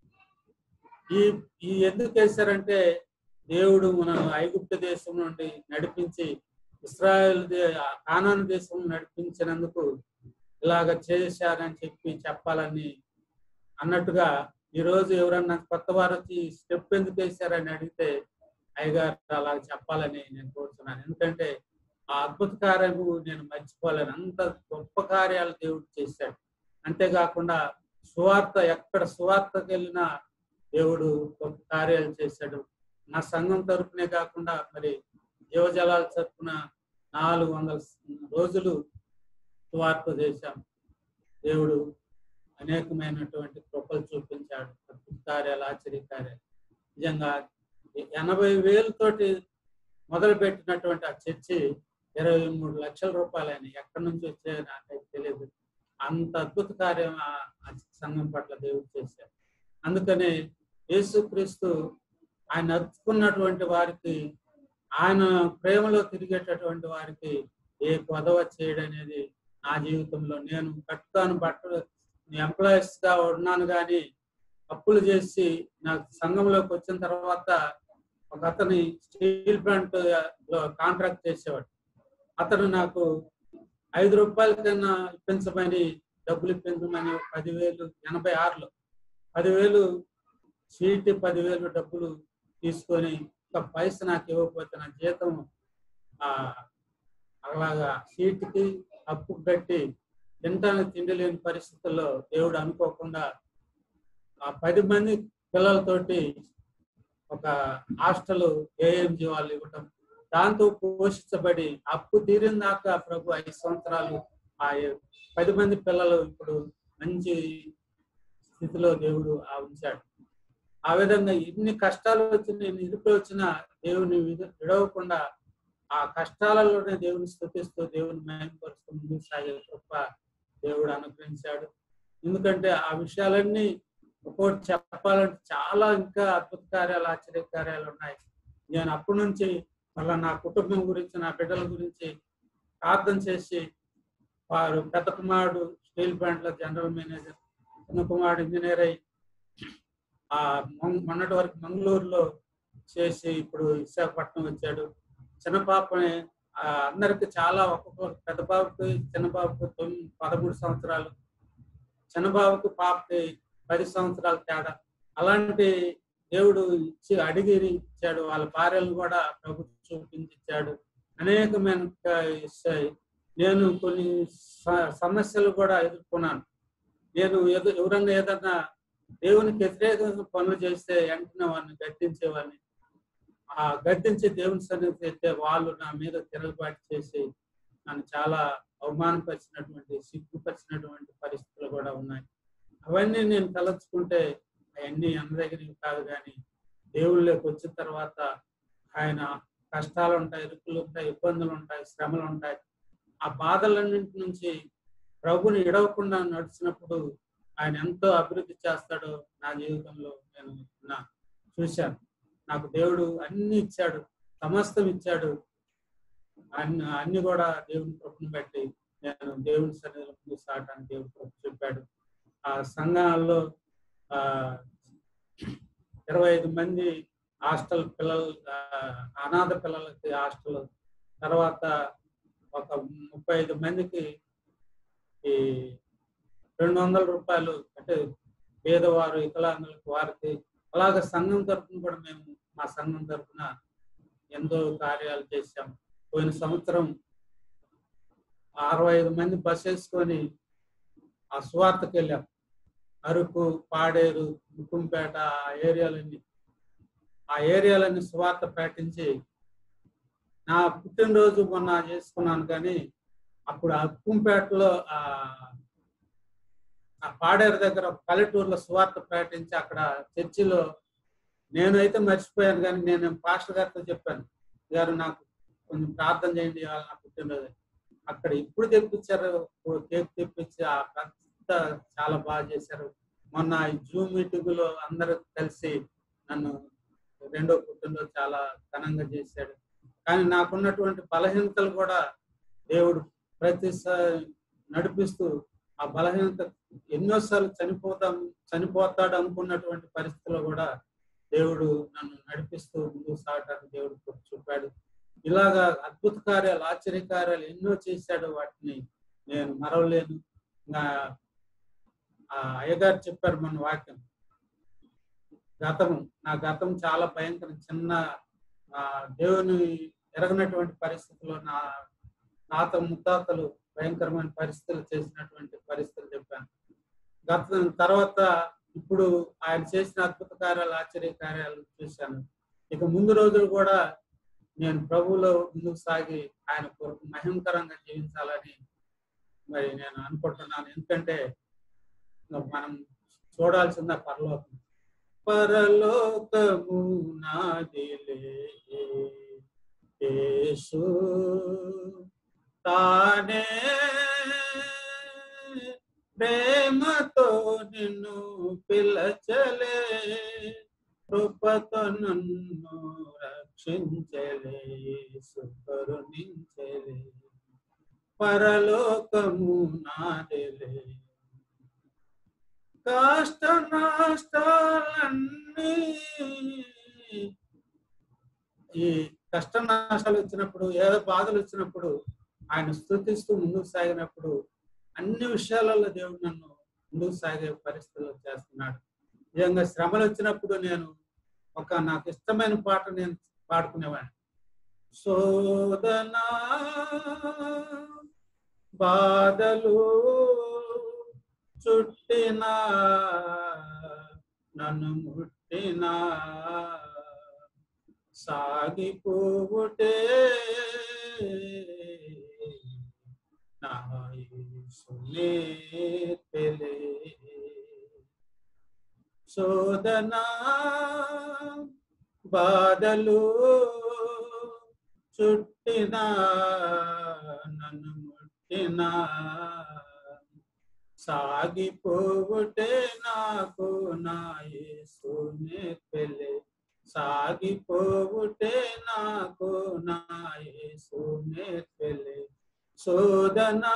ఈ ఈ ఎందుకు వేశారంటే దేవుడు మన ఐగుప్తు దేశం నుండి నడిపించి ఇస్రాయల్ కానాను దేశం నడిపించినందుకు ఇలాగ చేశారని చెప్పి చెప్పాలని అన్నట్టుగా ఈ రోజు ఎవరన్నా కొత్త వారు వచ్చి స్టెప్ ఎందుకు వేశారని అడిగితే అయ్యగారు అలా చెప్పాలని నేను కోరుతున్నాను ఎందుకంటే ఆ అద్భుత కార్యము నేను మర్చిపోలేను అంత గొప్ప కార్యాలు దేవుడు చేశాడు అంతేకాకుండా సువార్త ఎక్కడ సువార్తకి వెళ్ళినా దేవుడు గొప్ప కార్యాలు చేశాడు నా సంఘం తరపునే కాకుండా మరి జీవజలాల తరపున నాలుగు వందల రోజులు సువార్త చేశాం దేవుడు అనేకమైనటువంటి కృపలు చూపించాడు అద్భుత కార్యాలు ఆశ్చర్య కార్యాలు నిజంగా ఎనభై వేలతోటి మొదలు పెట్టినటువంటి ఆ చర్చి ఇరవై మూడు లక్షల రూపాయలని ఎక్కడి నుంచి వచ్చాయో నాకైతే తెలియదు అంత అద్భుత కార్యం ఆ ఆ సంఘం పట్ల దేవుడు చేశారు అందుకనే యేసుక్రీస్తు ఆయన అర్చుకున్నటువంటి వారికి ఆయన ప్రేమలో తిరిగేటటువంటి వారికి ఏ కొదవ చేయడం అనేది నా జీవితంలో నేను కట్టుతాను బట్టలు ఎంప్లాయీస్ గా ఉన్నాను కానీ అప్పులు చేసి నాకు సంఘంలోకి వచ్చిన తర్వాత ఒక అతని స్టీల్ ప్లాంట్ లో కాంట్రాక్ట్ చేసేవాడు అతను నాకు ఐదు రూపాయల కన్నా ఇప్పించమని డబ్బులు ఇప్పించమని పదివేలు ఎనభై ఆరులో పదివేలు సీట్ పదివేలు డబ్బులు తీసుకొని ఒక పైస నాకు ఇవ్వకపోతే నా జీతం ఆ అలాగా సీటుకి అప్పు కట్టి తినటానికి తిండి లేని పరిస్థితుల్లో దేవుడు అనుకోకుండా ఆ పది మంది పిల్లలతోటి ఒక హాస్టల్ ఏఎంజీ వాళ్ళు ఇవ్వటం దాంతో పోషించబడి అప్పు తీరిన దాకా ప్రభు ఐదు సంవత్సరాలు ఆ పది మంది పిల్లలు ఇప్పుడు మంచి స్థితిలో దేవుడు ఆ ఉంచాడు ఆ విధంగా ఎన్ని కష్టాలు వచ్చినా ఎన్ని ఇరుకులు వచ్చినా దేవుని విడ- విడవకుండా ఆ కష్టాలలోనే దేవుని స్థుతిస్తూ దేవుని మయంపరుస్తూ ముందుకు సాగే కృప దేవుడు అనుగ్రహించాడు ఎందుకంటే ఆ విషయాలన్నీ ఒక్కోటి చెప్పాలంటే చాలా ఇంకా అద్భుత కార్యాలు ఆశ్చర్య కార్యాలు ఉన్నాయి నేను అప్పటి నుంచి మళ్ళా నా కుటుంబం గురించి నా బిడ్డల గురించి ప్రార్థన చేసి వారు పెద్ద కుమారుడు స్టీల్ ప్లాంట్ల జనరల్ మేనేజర్ చిన్న కుమారుడు ఇంజనీర్ అయి ఆ మొన్న- మొన్నటి వరకు మంగళూరులో చేసి ఇప్పుడు విశాఖపట్నం వచ్చాడు చిన్న పాపని ఆ, అందరికి చాలా ఒక్కొక్క పెద్ద బాబుకి చిన్న బాబుకి తొమ్మిది పదమూడు సంవత్సరాలు చిన్న బాబుకి పాపకి పది సంవత్సరాల తేడా అలాంటి దేవుడు ఇచ్చి అడిగి ఇచ్చాడు వాళ్ళ భార్యలను కూడా ప్రభుత్వం చూపించి ఇచ్చాడు అనేకమైన ఇచ్చాయి నేను కొన్ని స- సమస్యలు కూడా ఎదుర్కొన్నాను నేను ఎదు ఎవరన్నా ఏదన్నా దేవునికి వ్యతిరేకంగా పనులు చేస్తే వెంటనే వాడిని గద్దించేవాడిని ఆ గద్దించి దేవుని సన్నిధి అయితే వాళ్ళు నా మీద తిరగబాటు చేసి నన్ను చాలా అవమానపరిచినటువంటి సిగ్గుపరిచినటువంటి పరిస్థితులు కూడా ఉన్నాయి అవన్నీ నేను తలచుకుంటే అవన్నీ అన్న దగ్గరికి కాదు కానీ దేవుళ్ళకి వచ్చిన తర్వాత ఆయన కష్టాలు ఉంటాయి ఇరుకులు ఉంటాయి ఇబ్బందులు ఉంటాయి శ్రమలు ఉంటాయి ఆ బాధలన్నింటి నుంచి ప్రభుని ఇడవకుండా నడిచినప్పుడు ఆయన ఎంతో అభివృద్ధి చేస్తాడో నా జీవితంలో నేను నా చూశాను నాకు దేవుడు అన్ని ఇచ్చాడు సమస్తం ఇచ్చాడు అన్ని అన్ని కూడా దేవుని కృపను బట్టి నేను దేవుని సన్నిధిలో ముందు సాగటానికి దేవుడు కృప చెప్పాడు ఆ సంఘాల్లో ఆ ఇరవై ఐదు మంది హాస్టల్ పిల్లలు ఆ, అనాథ పిల్లలకి హాస్టల్ తర్వాత ఒక ముప్పై ఐదు మందికి ఈ రెండు వందల రూపాయలు అంటే పేదవారు వికలాంగులకు వారికి అలాగ సంఘం తరఫున కూడా మేము మా సంఘం తరఫున ఎంతో కార్యాలు చేశాం పోయిన సంవత్సరం అరవై ఐదు మంది బస్ వేసుకొని ఆ సువార్తకి వెళ్ళాం అరకు పాడేరు ముకుంపేట ఆ ఏరియాలన్నీ ఆ ఏరియాలన్నీ సువార్త ప్రకటించి నా పుట్టినరోజు మొన్న చేసుకున్నాను కానీ అప్పుడు అక్కుంపేటలో ఆ ఆ పాడేరు దగ్గర ఒక పల్లెటూరులో సువార్త ప్రకటించి అక్కడ చర్చిలో నేనైతే మర్చిపోయాను కానీ నేను పాస్టర్ గారితో చెప్పాను గారు నాకు కొంచెం ప్రార్థన చేయండి ఇవాళ నా పుట్టినరోజు అక్కడ ఇప్పుడు తెప్పించారు ఓ కేక్ తెప్పించి ఆ పెద్ద చాలా బాగా చేశారు మొన్న ఈ జూమ్ మీటింగ్ లో అందరూ కలిసి నన్ను రెండో పుట్టినరోజు చాలా ఘనంగా చేశాడు కానీ నాకున్నటువంటి బలహీనతలు కూడా దేవుడు ప్రతిసారి నడిపిస్తూ ఆ బలహీనత ఎన్నోసార్లు చనిపోతాం చనిపోతాడు అనుకున్నటువంటి పరిస్థితిలో కూడా దేవుడు నన్ను నడిపిస్తూ ముందుకు సాగటానికి దేవుడు కృప చూపాడు ఇలాగా అద్భుత కార్యాలు ఆశ్చర్య కార్యాలు ఎన్నో చేశాడు వాటిని నేను మరవలేను నా ఆ అయ్యగారు చెప్పారు మన వాక్యం గతము నా గతం చాలా భయంకరం చిన్న ఆ దేవుని ఎరగనటువంటి పరిస్థితుల్లో నా తాత ముత్తాతలు భయంకరమైన పరిస్థితులు చేసినటువంటి పరిస్థితులు చెప్పాను గత తర్వాత ఇప్పుడు ఆయన చేసిన అద్భుత కార్యాలు ఆశ్చర్య కార్యాలు చూశాను ఇక ముందు రోజులు కూడా నేను ప్రభువులో ముందుకు సాగి ఆయన కొరకు మహిమకరంగా జీవించాలని మరి నేను అనుకుంటున్నాను ఎందుకంటే మనం చూడాల్సిందా పరలోకం పరలోకము నాదిలే యేసు తానే ప్రేమతో నిన్ను పిలచలే కృపతో నన్ను రక్షించలే సుకరుణించలే పరలోకము నాదిలే కష్ట నష్టాలన్నీ ఈ కష్ట నష్టాలు వచ్చినప్పుడు ఏదో బాధలు వచ్చినప్పుడు ఆయన స్థుతిస్తూ ముందుకు సాగినప్పుడు అన్ని విషయాలలో దేవుడు నన్ను ముందుకు సాగే పరిస్థితుల్లో చేస్తున్నాడు నిజంగా శ్రమలు వచ్చినప్పుడు నేను ఒక నాకు ఇష్టమైన పాట నేను పాడుకునేవాడిని శోధనా బాధలు చుట్టినా నన్ను ముట్టినా సాగిపోవుటే నా యేసునే తెలే శోధనా బాధలు చుట్టినా నన్ను ముట్టినా సాగిపోవుటే నాకు నా యేసునే పెళ్ళే సాగిపోవుటే నాకు నా యేసునే పెళ్ళే శోధనా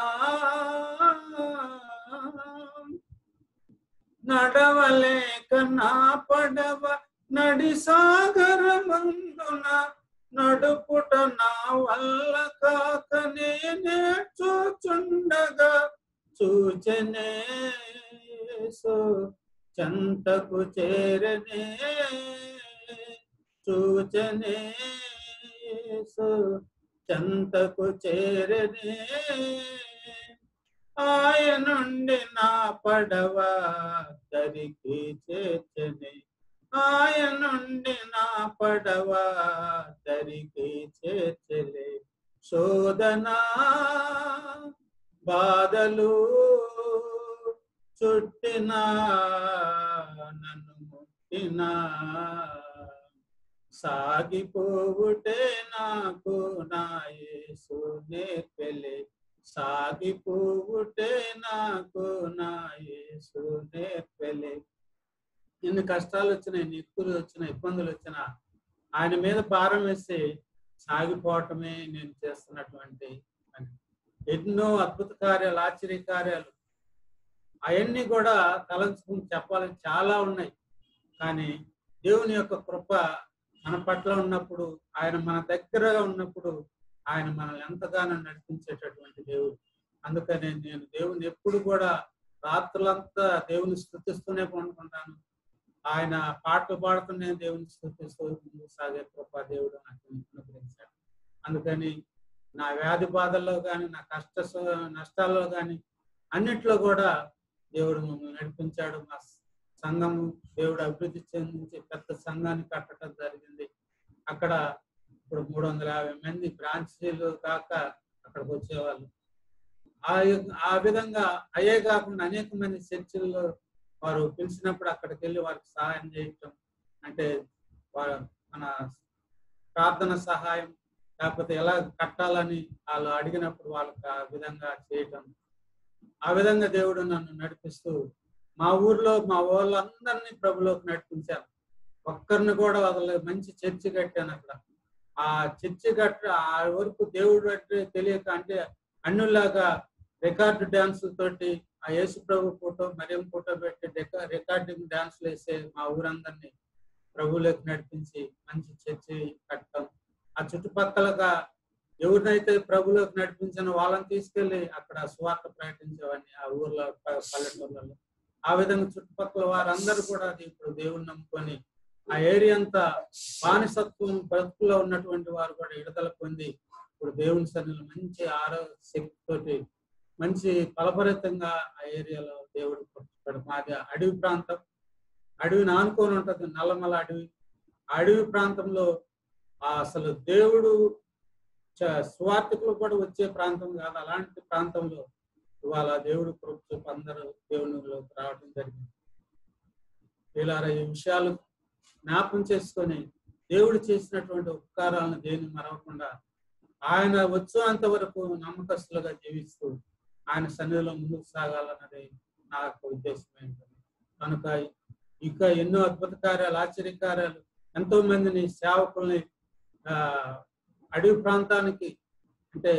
నడవలేక నా పడవ నడి సాగరమందున నడుపుట నా వల్ల కాక నేనే చూచుండగా చూచనే సో చంతకు చేరనే చూచనే సో చెంతకు చేరనే ఆయనుండి నా పడవ దరికి చేర్చనే ఆయనుండి నా పడవ దరికి చేర్చలే శోధనా బాధలు చుట్టినా నన్ను ముట్టినా సాగిపోవుటే నాకు నా యేసు నేర్పెలే సాగిపోవుటే నాకు నా యేసు నేర్పెలే ఎన్ని కష్టాలు వచ్చినాయి నిక్కులు వచ్చినాయి ఇబ్బందులు వచ్చినా ఆయన మీద భారం వేసి సాగిపోవటమే నేను చేస్తున్నటువంటి పని ఎన్నో అద్భుత కార్యాలు ఆశ్చర్య కార్యాలు అవన్నీ కూడా తలంచుకుని చెప్పాలని చాలా ఉన్నాయి కానీ దేవుని యొక్క కృప మన పట్ల ఉన్నప్పుడు ఆయన మన దగ్గరగా ఉన్నప్పుడు ఆయన మనం ఎంతగానో నడిపించేటటువంటి దేవుడు అందుకని నేను దేవుని ఎప్పుడు కూడా రాత్రులంతా దేవుని స్థుతిస్తూనే పండుకుంటాను ఆయన పాటలు పాడుతూ నేను దేవుని స్థుతిస్తూ ముందుకు సాగే కృప దేవుడు నాకు అనుగ్రహించాడు అందుకని నా వ్యాధి బాధల్లో కానీ నా కష్ట స- నష్టాల్లో కానీ అన్నిట్లో కూడా దేవుడు మమ్మల్ని నడిపించాడు మా సంఘము దేవుడు అభివృద్ధి చెందించి పెద్ద సంఘాన్ని కట్టడం జరిగింది అక్కడ ఇప్పుడు మూడు వందల యాభై మంది బ్రాంచీలు కాక అక్కడికి వచ్చేవాళ్ళు ఆ యొ- ఆ విధంగా అయ్యే కాకుండా అనేక మంది చర్చిల్లో వారు పిలిచినప్పుడు అక్కడికి వెళ్ళి వారికి సహాయం చేయటం అంటే వారు మన ప్రార్థన సహాయం లేకపోతే ఎలా కట్టాలని వాళ్ళు అడిగినప్పుడు వాళ్ళకి ఆ విధంగా చేయటం ఆ విధంగా దేవుడు నన్ను నడిపిస్తూ మా ఊర్లో మా వాళ్ళందరినీ ప్రభులోకి నడిపించాను ఒక్కరిని కూడా వదలలేదు మంచి చర్చి కట్టాను అక్కడ ఆ చర్చి కట్ట ఆ వరకు దేవుడు అంటే తెలియక అంటే అన్నులాగా రికార్డు డాన్సుల తోటి ఆ యేసు ప్రభు ఫోటో మరియం ఫోటో పెట్టి రికా- రికార్డింగ్ డాన్సులు వేసే మా ఊరందరినీ ప్రభువులోకి నడిపించి మంచి చర్చి కట్టడం ఆ చుట్టుపక్కలగా ఎవరినైతే ప్రభులోకి నడిపించానో వాళ్ళని తీసుకెళ్లి అక్కడ సువార్త ప్రకటించేవాడిని ఆ ఊర్లో ప- పల్లెటూర్లలో ఆ విధంగా చుట్టుపక్కల వారందరూ కూడా అది ఇప్పుడు దేవుణ్ణి నమ్ముకొని ఆ ఏరియా అంతా బానిసత్వం బ్రతుకులో ఉన్నటువంటి వారు కూడా విడుదల పొంది ఇప్పుడు దేవుని సన్నిధిలో మంచి ఆరోగ్య శక్తితోటి మంచి ఫలభరితంగా ఆ ఏరియాలో దేవుడు పుట్టాడు మాది అడవి ప్రాంతం అడవిని ఆనుకొని ఉంటది నల్లమల అడవి ఆ అడవి ప్రాంతంలో ఆ అసలు దేవుడు చ- సువార్థికులు కూడా వచ్చే ప్రాంతం కాదు అలాంటి ప్రాంతంలో ఇవాళ దేవుడు కృప చూపు అందరూ దేవునిలోకి రావడం జరిగింది వీళ్ళారా ఈ విషయాలు జ్ఞాపం చేసుకొని దేవుడు చేసినటువంటి ఉపకారాలను దేని మరవకుండా ఆయన వచ్చేంత వరకు నమ్మకస్తులుగా జీవిస్తూ ఆయన సన్నిధిలో ముందుకు సాగాలన్నది నా యొక్క ఉద్దేశం ఏంటంటే కనుక ఇంకా ఎన్నో అద్భుత కార్యాలు ఆశ్చర్య కార్యాలు ఎంతో మందిని సేవకుల్ని ఆ అడవి ప్రాంతానికి అంటే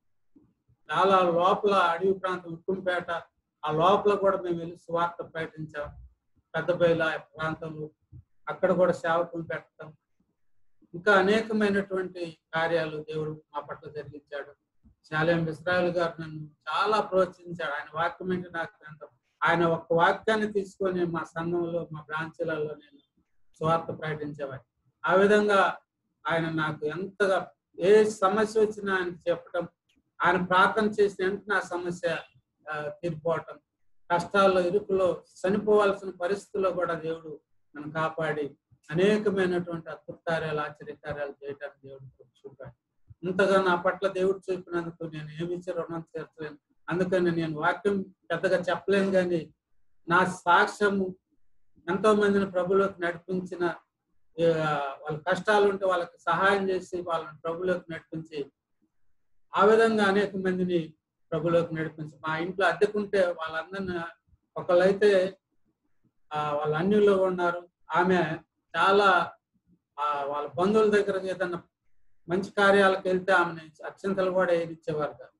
చాలా లోపల అడవి ప్రాంతం ఉక్కుంపేట ఆ లోపల కూడా మేము వెళ్ళి సువార్త ప్రకటించాం పెద్దబయల ప్రాంతంలో అక్కడ కూడా సేవకులు పెట్టడం ఇంకా అనేకమైనటువంటి కార్యాలు దేవుడు మా పట్ల జరిగించాడు శాలేం ఇస్రాయల్ గారు నన్ను చాలా ప్రోత్సహించాడు ఆయన వాక్యం అంటే నాకు ఎంత ఆయన ఒక్క వాక్యాన్ని తీసుకొని మా సంఘంలో మా బ్రాంచీలలో నేను స్వార్థ ప్రకటించేవాడిని ఆ విధంగా ఆయన నాకు ఎంతగా ఏ సమస్య వచ్చినా ఆయనకి చెప్పటం ఆయన ప్రార్థన చేసిన వెంటనే ఆ సమస్య ఆ, తీరిపోవటం కష్టాల్లో ఇరుకులో చనిపోవాల్సిన పరిస్థితుల్లో కూడా దేవుడు నన్ను కాపాడి అనేకమైనటువంటి అద్భుత కార్యాలు ఆశ్చర్య కార్యాలు చేయడానికి దేవుడు కృప చూపాడు ఇంతగా నా పట్ల దేవుడు చూపినందుకు నేను ఏమి ఇచ్చి రుణం తీర్చలేను అందుకని నేను వాక్యం పెద్దగా చెప్పలేను కానీ నా సాక్ష్యము ఎంతో మందిని ప్రభులోకి నడిపించిన ఆ, వాళ్ళ కష్టాలు ఉంటే వాళ్ళకి సహాయం చేసి వాళ్ళని ప్రభులోకి నడిపించి ఆ విధంగా అనేక మందిని ప్రభులోకి నడిపించి మా ఇంట్లో అద్దెకుంటే వాళ్ళందరిని ఒకళ్ళైతే ఆ, వాళ్ళ అన్యుల్లో ఉన్నారు ఆమె చాలా ఆ, వాళ్ళ బంధువుల దగ్గరకు ఏదన్నా మంచి కార్యాలకు వెళ్తే ఆమెని అత్యంతలు కూడా ఏదిచ్చేవారు కాదు.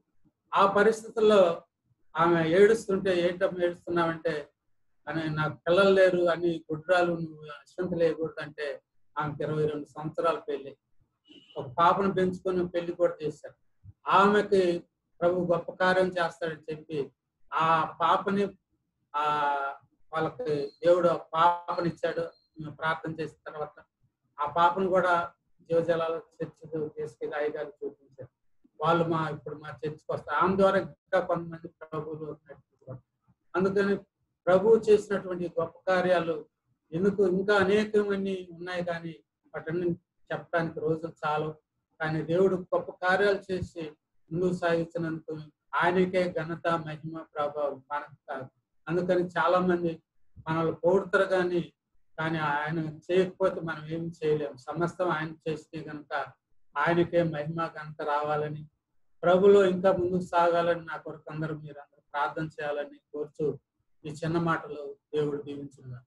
ఆ పరిస్థితుల్లో ఆమె ఏడుస్తుంటే ఏంటమ్మా ఏడుస్తున్నావంటే అని నాకు పిల్లలు లేరు అని గుడ్రాలు నువ్వు అత్యంతలు వేయకూడదు అంటే ఆమెకి ఇరవై రెండు సంవత్సరాలు పెళ్లి ఒక పాపను పెంచుకొని పెళ్లి కూడా చేశారు ఆమెకి ప్రభు గొప్ప కార్యం చేస్తాడని చెప్పి ఆ పాపని ఆ వాళ్ళకి దేవుడు ఆ పాపనిచ్చాడు మేము ప్రార్థన చేసిన తర్వాత ఆ పాపను కూడా జీవజలాల చర్చ్ తీసుకెళ్ళి అయ్యగారు చూపించారు వాళ్ళు మా ఇప్పుడు మా చర్చికి వస్తారు ఆమె ద్వారా ఇంకా కొంతమంది ప్రభువులు నడిపించారు అందుకని ప్రభువు చేసినటువంటి గొప్ప కార్యాలు ఎందుకు ఇంకా అనేకమని ఉన్నాయి కానీ వాటిని చెప్పడానికి రోజులు చాలు కానీ దేవుడు గొప్ప కార్యాలు చేసి ముందుకు సాగించినందుకు ఆయనకే ఘనత మహిమ ప్రభావం మనకు కాదు అందుకని చాలా మంది మనల్ని పొగుడుతారు కానీ కానీ ఆయన చేయకపోతే మనం ఏం చేయలేము సమస్తం ఆయన చేస్తే కనుక ఆయనకే మహిమ ఘనత రావాలని ప్రభులో ఇంకా ముందుకు సాగాలని నా కొరకు అందరూ మీరు అందరూ ప్రార్థన చేయాలని కోరుచు ఈ చిన్న మాటలు దేవుడు దీవించున్నారు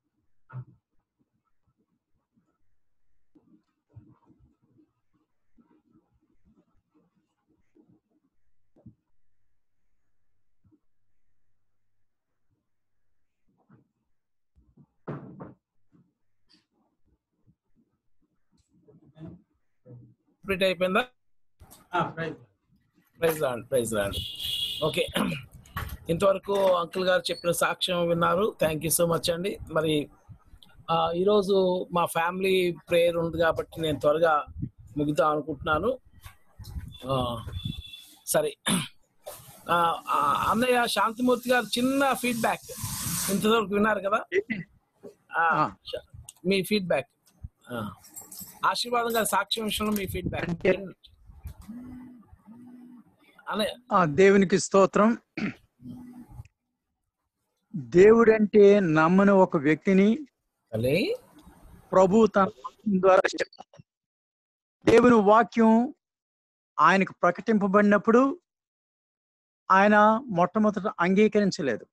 కంప్లీట్ అయిపోయిందా praise praise Lord praise Lord okay ఇంతవరకు అంకుల్ గారు చెప్పిన సాక్ష్యం విన్నారు థ్యాంక్ యూ సో మచ్ అండి మరి ఆ, ఈరోజు మా ఫ్యామిలీ ప్రేయర్ ఉంది కాబట్టి నేను త్వరగా ముగిద్దాం అనుకుంటున్నాను ఆ, సరే ఆ, ఆ, అన్నయ్య శాంతిమూర్తి గారు చిన్న ఫీడ్బ్యాక్ ఇంతవరకు విన్నారు కదా ఆ, ఆ. శ- మీ ఫీడ్బ్యాక్ ఆశీర్వాదం గారి సాక్ష్యం విషయంలో మీ ఫీడ్బ్యాక్ అన్నయ్య ఆ దేవునికి స్తోత్రం దేవుడంటే నమ్మని ఒక వ్యక్తిని అలే ప్రభు తన వాక్యం ద్వారా రక్షించాడు. దేవుని వాక్యం ఆయనకు ప్రకటింపబడినప్పుడు ఆయన మొట్టమొదట అంగీకరించలేదు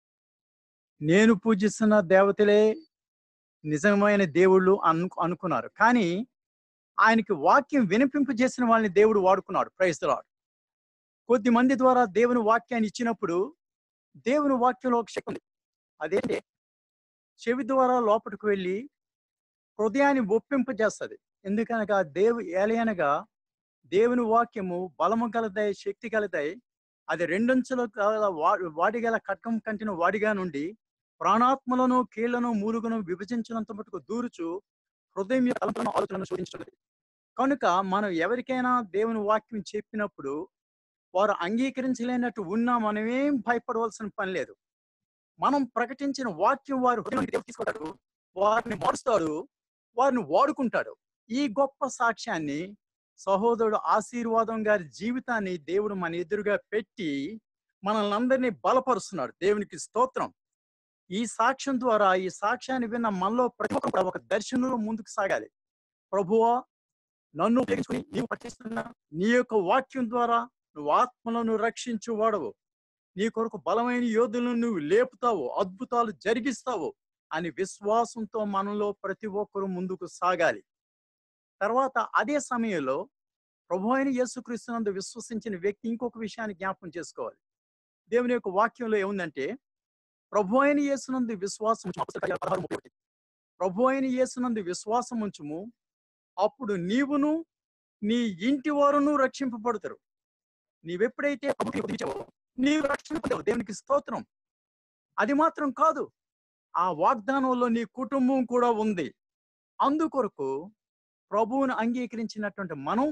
నేను పూజిస్తున్న దేవతలే నిజమైన దేవుళ్ళు అను అనుకున్నారు కానీ ఆయనకి వాక్యం వినిపింపు చేసిన వాళ్ళని దేవుడు వాడుకున్నాడు ప్రైస్తలాడు కొద్ది మంది ద్వారా దేవుని వాక్యాన్ని ఇచ్చినప్పుడు దేవుని వాక్యంలో ఒక శక్తి ఉంది అదేంటి చెవి ద్వారా లోపలికి వెళ్ళి హృదయాన్ని ఒప్పింపజేస్తుంది ఎందుకనగా దేవు ఏలయనగా దేవుని వాక్యము బలము గలదై శక్తి గలదై అది రెండంచుల గల వా- వాడిగల కట్కం కంటిన వాడిగా నుండి ప్రాణాత్మలను కీళ్లను మూలుగును విభజించినంత మటుకు దూరుచు హృదయం యొక్క తలంపులను ఆలోచనలను శోధించుతుంది కనుక మనం ఎవరికైనా దేవుని వాక్యం చెప్పినప్పుడు వారు అంగీకరించలేనట్టు ఉన్నా మనమేం భయపడవలసిన పని లేదు మనం ప్రకటించిన వాక్యం వారు హృదయంలోకి దేవుడు తీసుకుంటాడు వారిని మారుస్తాడు వారిని వాడుకుంటాడు ఈ గొప్ప సాక్ష్యాన్ని సహోదరుడు ఆశీర్వాదం గారి జీవితాన్ని దేవుడు మన ఎదురుగా పెట్టి మనల్ని అందరినీ బలపరుస్తున్నాడు దేవునికి స్తోత్రం ఈ సాక్ష్యం ద్వారా ఈ సాక్ష్యాన్ని విన్న మనలో ప్రతి ఒక్కరు కూడా ఒక దర్శనంలో ముందుకు సాగాలి ప్రభువా నన్ను ఉపయోగించుకుని నీవు పట్టిస్తున్న నీ యొక్క వాక్యం ద్వారా నువ్వు ఆత్మలను రక్షించు వాడవు నీ కొరకు బలమైన యోధులను నువ్వు లేపుతావు అద్భుతాలు జరిగిస్తావు అని విశ్వాసంతో మనలో ప్రతి ఒక్కరూ ముందుకు సాగాలి తర్వాత అదే సమయంలో ప్రభు అయిన యేసుక్రీస్తునందు విశ్వసించిన వ్యక్తి ఇంకొక విషయాన్ని జ్ఞాపకం చేసుకోవాలి దేవుని యొక్క వాక్యంలో ఏముందంటే ప్రభు అయిన యేసునందు విశ్వాసం ఉంచుము. అపోస్తలుల కార్యాలు పదహారు ముప్పై ఒకటి. ప్రభు అయిన యేసునందు విశ్వాసం ఉంచుము అప్పుడు నీవును నీ ఇంటి వారును రక్షింపబడతారు నీవెప్పుడైతే ప్రభువుని వదిలించావో నీవు రక్షణ పొందావు దేవునికి స్తోత్రం అది మాత్రం కాదు ఆ వాగ్దానంలో నీ కుటుంబం కూడా ఉంది అందుకొరకు ప్రభువును అంగీకరించినటువంటి మనం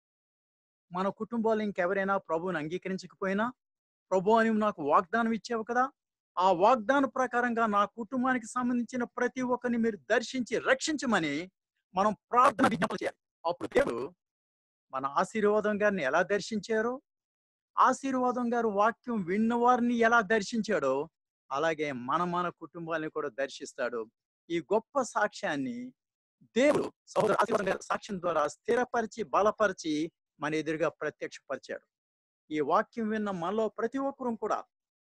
మన కుటుంబాలు ఇంకెవరైనా ప్రభువుని అంగీకరించకపోయినా ప్రభు అని నాకు వాగ్దానం ఇచ్చావు కదా ఆ వాగ్దాన ప్రకారంగా నా కుటుంబానికి సంబంధించిన ప్రతి ఒక్కరిని మీరు దర్శించి రక్షించమని మనం ప్రార్థన విజ్ఞాపన చేయాలి అప్పుడు దేవుడు మన ఆశీర్వాదం గారిని ఎలా దర్శించారో ఆశీర్వాదం గారు వాక్యం విన్న వారిని ఎలా దర్శించాడో అలాగే మన మన కుటుంబాన్ని కూడా దర్శిస్తాడు ఈ గొప్ప సాక్ష్యాన్ని దేవుడు సహోదర ఆశీర్వాదం గారి సాక్ష్యం ద్వారా స్థిరపరిచి బలపరిచి మన ఎదురుగా ప్రత్యక్షపరిచాడు ఈ వాక్యం విన్న మనలో ప్రతి ఒక్కరూ కూడా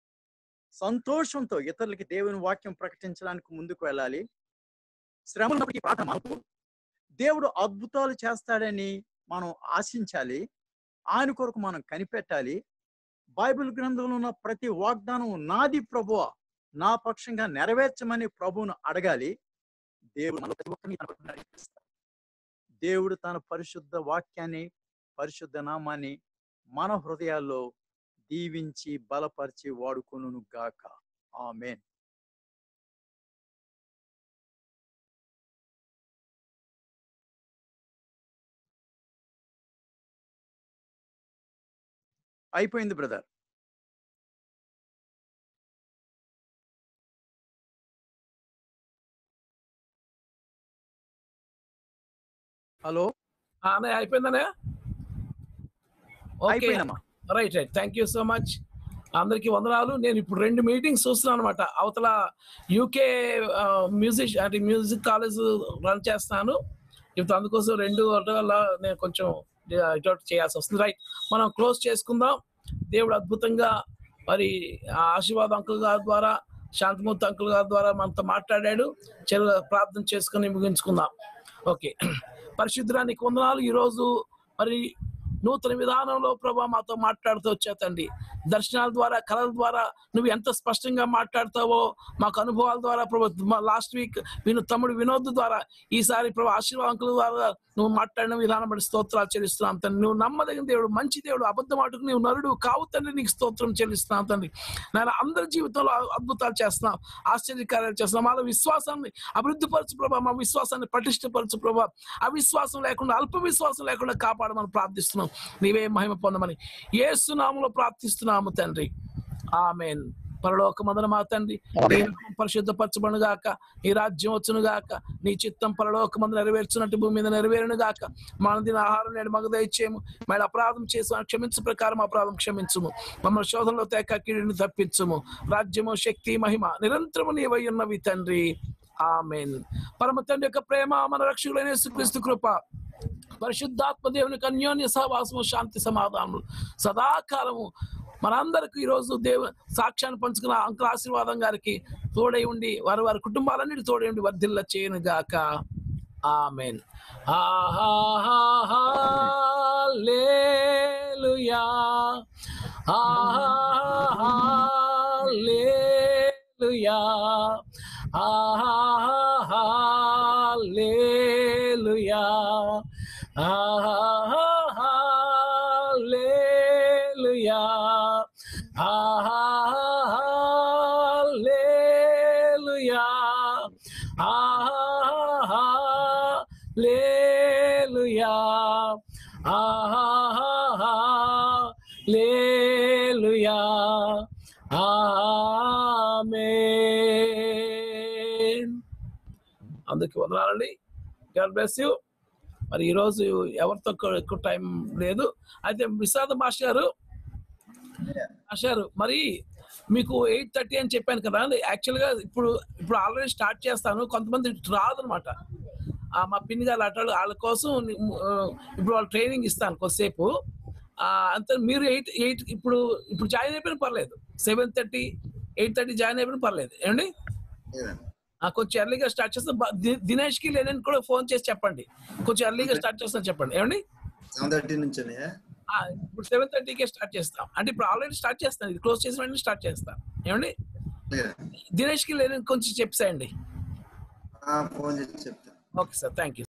సంతోషంతో ఇతరులకి దేవుని వాక్యం ప్రకటించడానికి ముందుకు వెళ్ళాలి శ్రమలకి పాట మనకు దేవుడు అద్భుతాలు చేస్తాడని మనం ఆశించాలి ఆయన కొరకు మనం కనిపెట్టాలి బైబిల్ గ్రంథంలో ఉన్న ప్రతి వాగ్దానం నాది ప్రభువ నా పక్షంగా నెరవేర్చమని ప్రభువును అడగాలి దేవుడు మనలో ప్రతి ఒక్కరిని తన కొరకు నడిపిస్తాడు. దేవుడు తన పరిశుద్ధ వాక్యాన్ని పరిశుద్ధ నామాన్ని మన హృదయాల్లో దీవించి బలపరిచి వాడుకొనును గాక ఆమెన్ అయిపోయింది బ్రదర్ హలో ఆ, అన్నయ్య అయిపోయిందనే ఓకే అయిపోయిందమ్మా right right thank you so much అందరికీ వందనాలు నేను ఇప్పుడు రెండు మీటింగ్స్ చూస్తున్నాను అనమాట అవతల యూకే మ్యూజిక్ అంటే మ్యూజిక్ కాలేజ్ రన్ చేస్తున్నాను ఇప్పుడు అందుకోసం రెండు వల్ల నేను కొంచెం ఇటు అటు చేయాల్సి వస్తుంది రైట్ మనం క్లోజ్ చేసుకుందాం దేవుడు అద్భుతంగా మరి ఆ ఆశీర్వాద్ అంకుల్ గారి ద్వారా శాంతిమూర్తి అంకుల్ గారి ద్వారా మనతో మాట్లాడాడు చెరు ప్రార్థన చేసుకుని ముగించుకుందాం ఓకే పరిశుద్ధానికి వందనాలు ఈరోజు మరి నూతన విధానంలో ప్రభా మాతో మాట్లాడుతూ వచ్చా తండ్రి దర్శనాల ద్వారా కళల ద్వారా నువ్వు ఎంత స్పష్టంగా మాట్లాడతావో మాకు అనుభవాల ద్వారా ప్రభా లాస్ట్ వీక్ విను తమ్ముడు వినోద్ ద్వారా ఈసారి ప్రభా ఆశీర్వాదంకుల ద్వారా నువ్వు మాట్లాడిన విధానం బట్టి స్తోత్రాలు చెల్లిస్తున్నాం తండ్రి నువ్వు నమ్మదగిన దేవుడు మంచి దేవుడు అబద్ధం ఆటకు నువ్వు నరుడు కావు తండ్రి నీకు స్తోత్రం చెల్లిస్తున్నాం తండ్రి నేను అందరి జీవితంలో అద్భుతాలు చేస్తున్నాం ఆశ్చర్యకార్యాలు చేస్తున్నాం మాలో విశ్వాసాన్ని అభివృద్ధి పరచు ప్రభా మా విశ్వాసాన్ని పటిష్టపరచు ప్రభా అవిశ్వాసం లేకుండా అల్ప విశ్వాసం లేకుండా కాపాడమని ప్రార్థిస్తున్నాం నీవే మహిమ పొందమని ఏసునామంలో ప్రార్థిస్తున్నాము తండ్రి ఆమెన్ పరలోక మదన మా తండ్రి నీ నామం పరిశుద్ధపరచబడును గాక నీ రాజ్యం వచ్చును గాక నీ చిత్తం పరలోక మందు నెరవేర్చున్నట్టు భూమి మీద నెరవేరును గాక మన దిన ఆహారం నేడు మగ దయచేయము మళ్ళీ అపరాధం చేసి క్షమించు ప్రకారం అపరాధం క్షమించుము మమ్మల్ని శోధనలో తేక కీడుని తప్పించుము రాజ్యము శక్తి మహిమ నిరంతరము నీవై ఉన్నవి తండ్రి ఆమెన్ పరమ తండ్రి యొక్క ప్రేమ మన రక్షకులైన యేసుక్రీస్తు కృప పరిశుద్ధాత్మ దేవుని అన్యోన్య సహవాసము శాంతి సమాధానము సదాకాలము మనందరికి ఈరోజు దేవు సాక్ష్యాన్ని పంచుకున్న అంకుల ఆశీర్వాదం గారికి తోడై ఉండి వారి వారి కుటుంబాలన్నిటి తోడై ఉండి వర్ధిల్ల చేయను గాక ఆమెన్ ఆహాలేలుయా ఆహాలేలుయా ఆహాలేలుయా ఆహాలేలుయా ఆహాలేలుయా ఆహాలేలుయా ఆహాలేలుయా ఆమేన్ అందరికి వందనాలండి గాడ్ బ్లెస్ యూ మరి ఈరోజు ఎవరితో ఎక్కువ- ఎక్కువ టైం లేదు అయితే విషాద మాస్టర్ గారు మాస్టర్ గారు మరి మీకు ఎయిట్ థర్టీ అని చెప్పాను కదా యాక్చువల్ గా ఇప్పుడు ఇప్పుడు ఆల్రెడీ స్టార్ట్ చేస్తాను కొంతమంది రాదనమాట ఆ మా పిన్ని గారు అట్టాడు వాళ్ళ కోసం ని- ఆ, ఇప్పుడు వాళ్ళు ట్రైనింగ్ ఇస్తాను కొద్దిసేపు ఆ, అంతే మీరు ఎయిట్ ఎయిట్ ఇప్పుడు ఇప్పుడు జాయిన్ అయిపోయినా పర్లేదు seven thirty eight thirty join అయిపోయినా పర్లేదు ఏమండి ఆ, కొంచెం ఎర్లీగా స్టార్ట్ చేస్తాం బ- ది- దినేష్ కి లేదని కూడా ఫోన్ చేసి చెప్పండి కొంచెం ఎర్లీగా స్టార్ట్ చేస్తాను చెప్పండి ఏమండి సెవెన్ థర్టీ నుంచి ఆ, ఇప్పుడు సెవెన్ థర్టీకే స్టార్ట్ చేస్తాం అంటే ఇప్పుడు ఆల్రెడీ స్టార్ట్ చేస్తాను ఇది క్లోజ్ చేసిన వెంటనే స్టార్ట్ చేస్తాను ఏమండి దినేష్ కి లేదని కొంచెం చెప్పేయండి ఫోన్ చేసి చెప్తాను ఓకే సార్ థ్యాంక్ యూ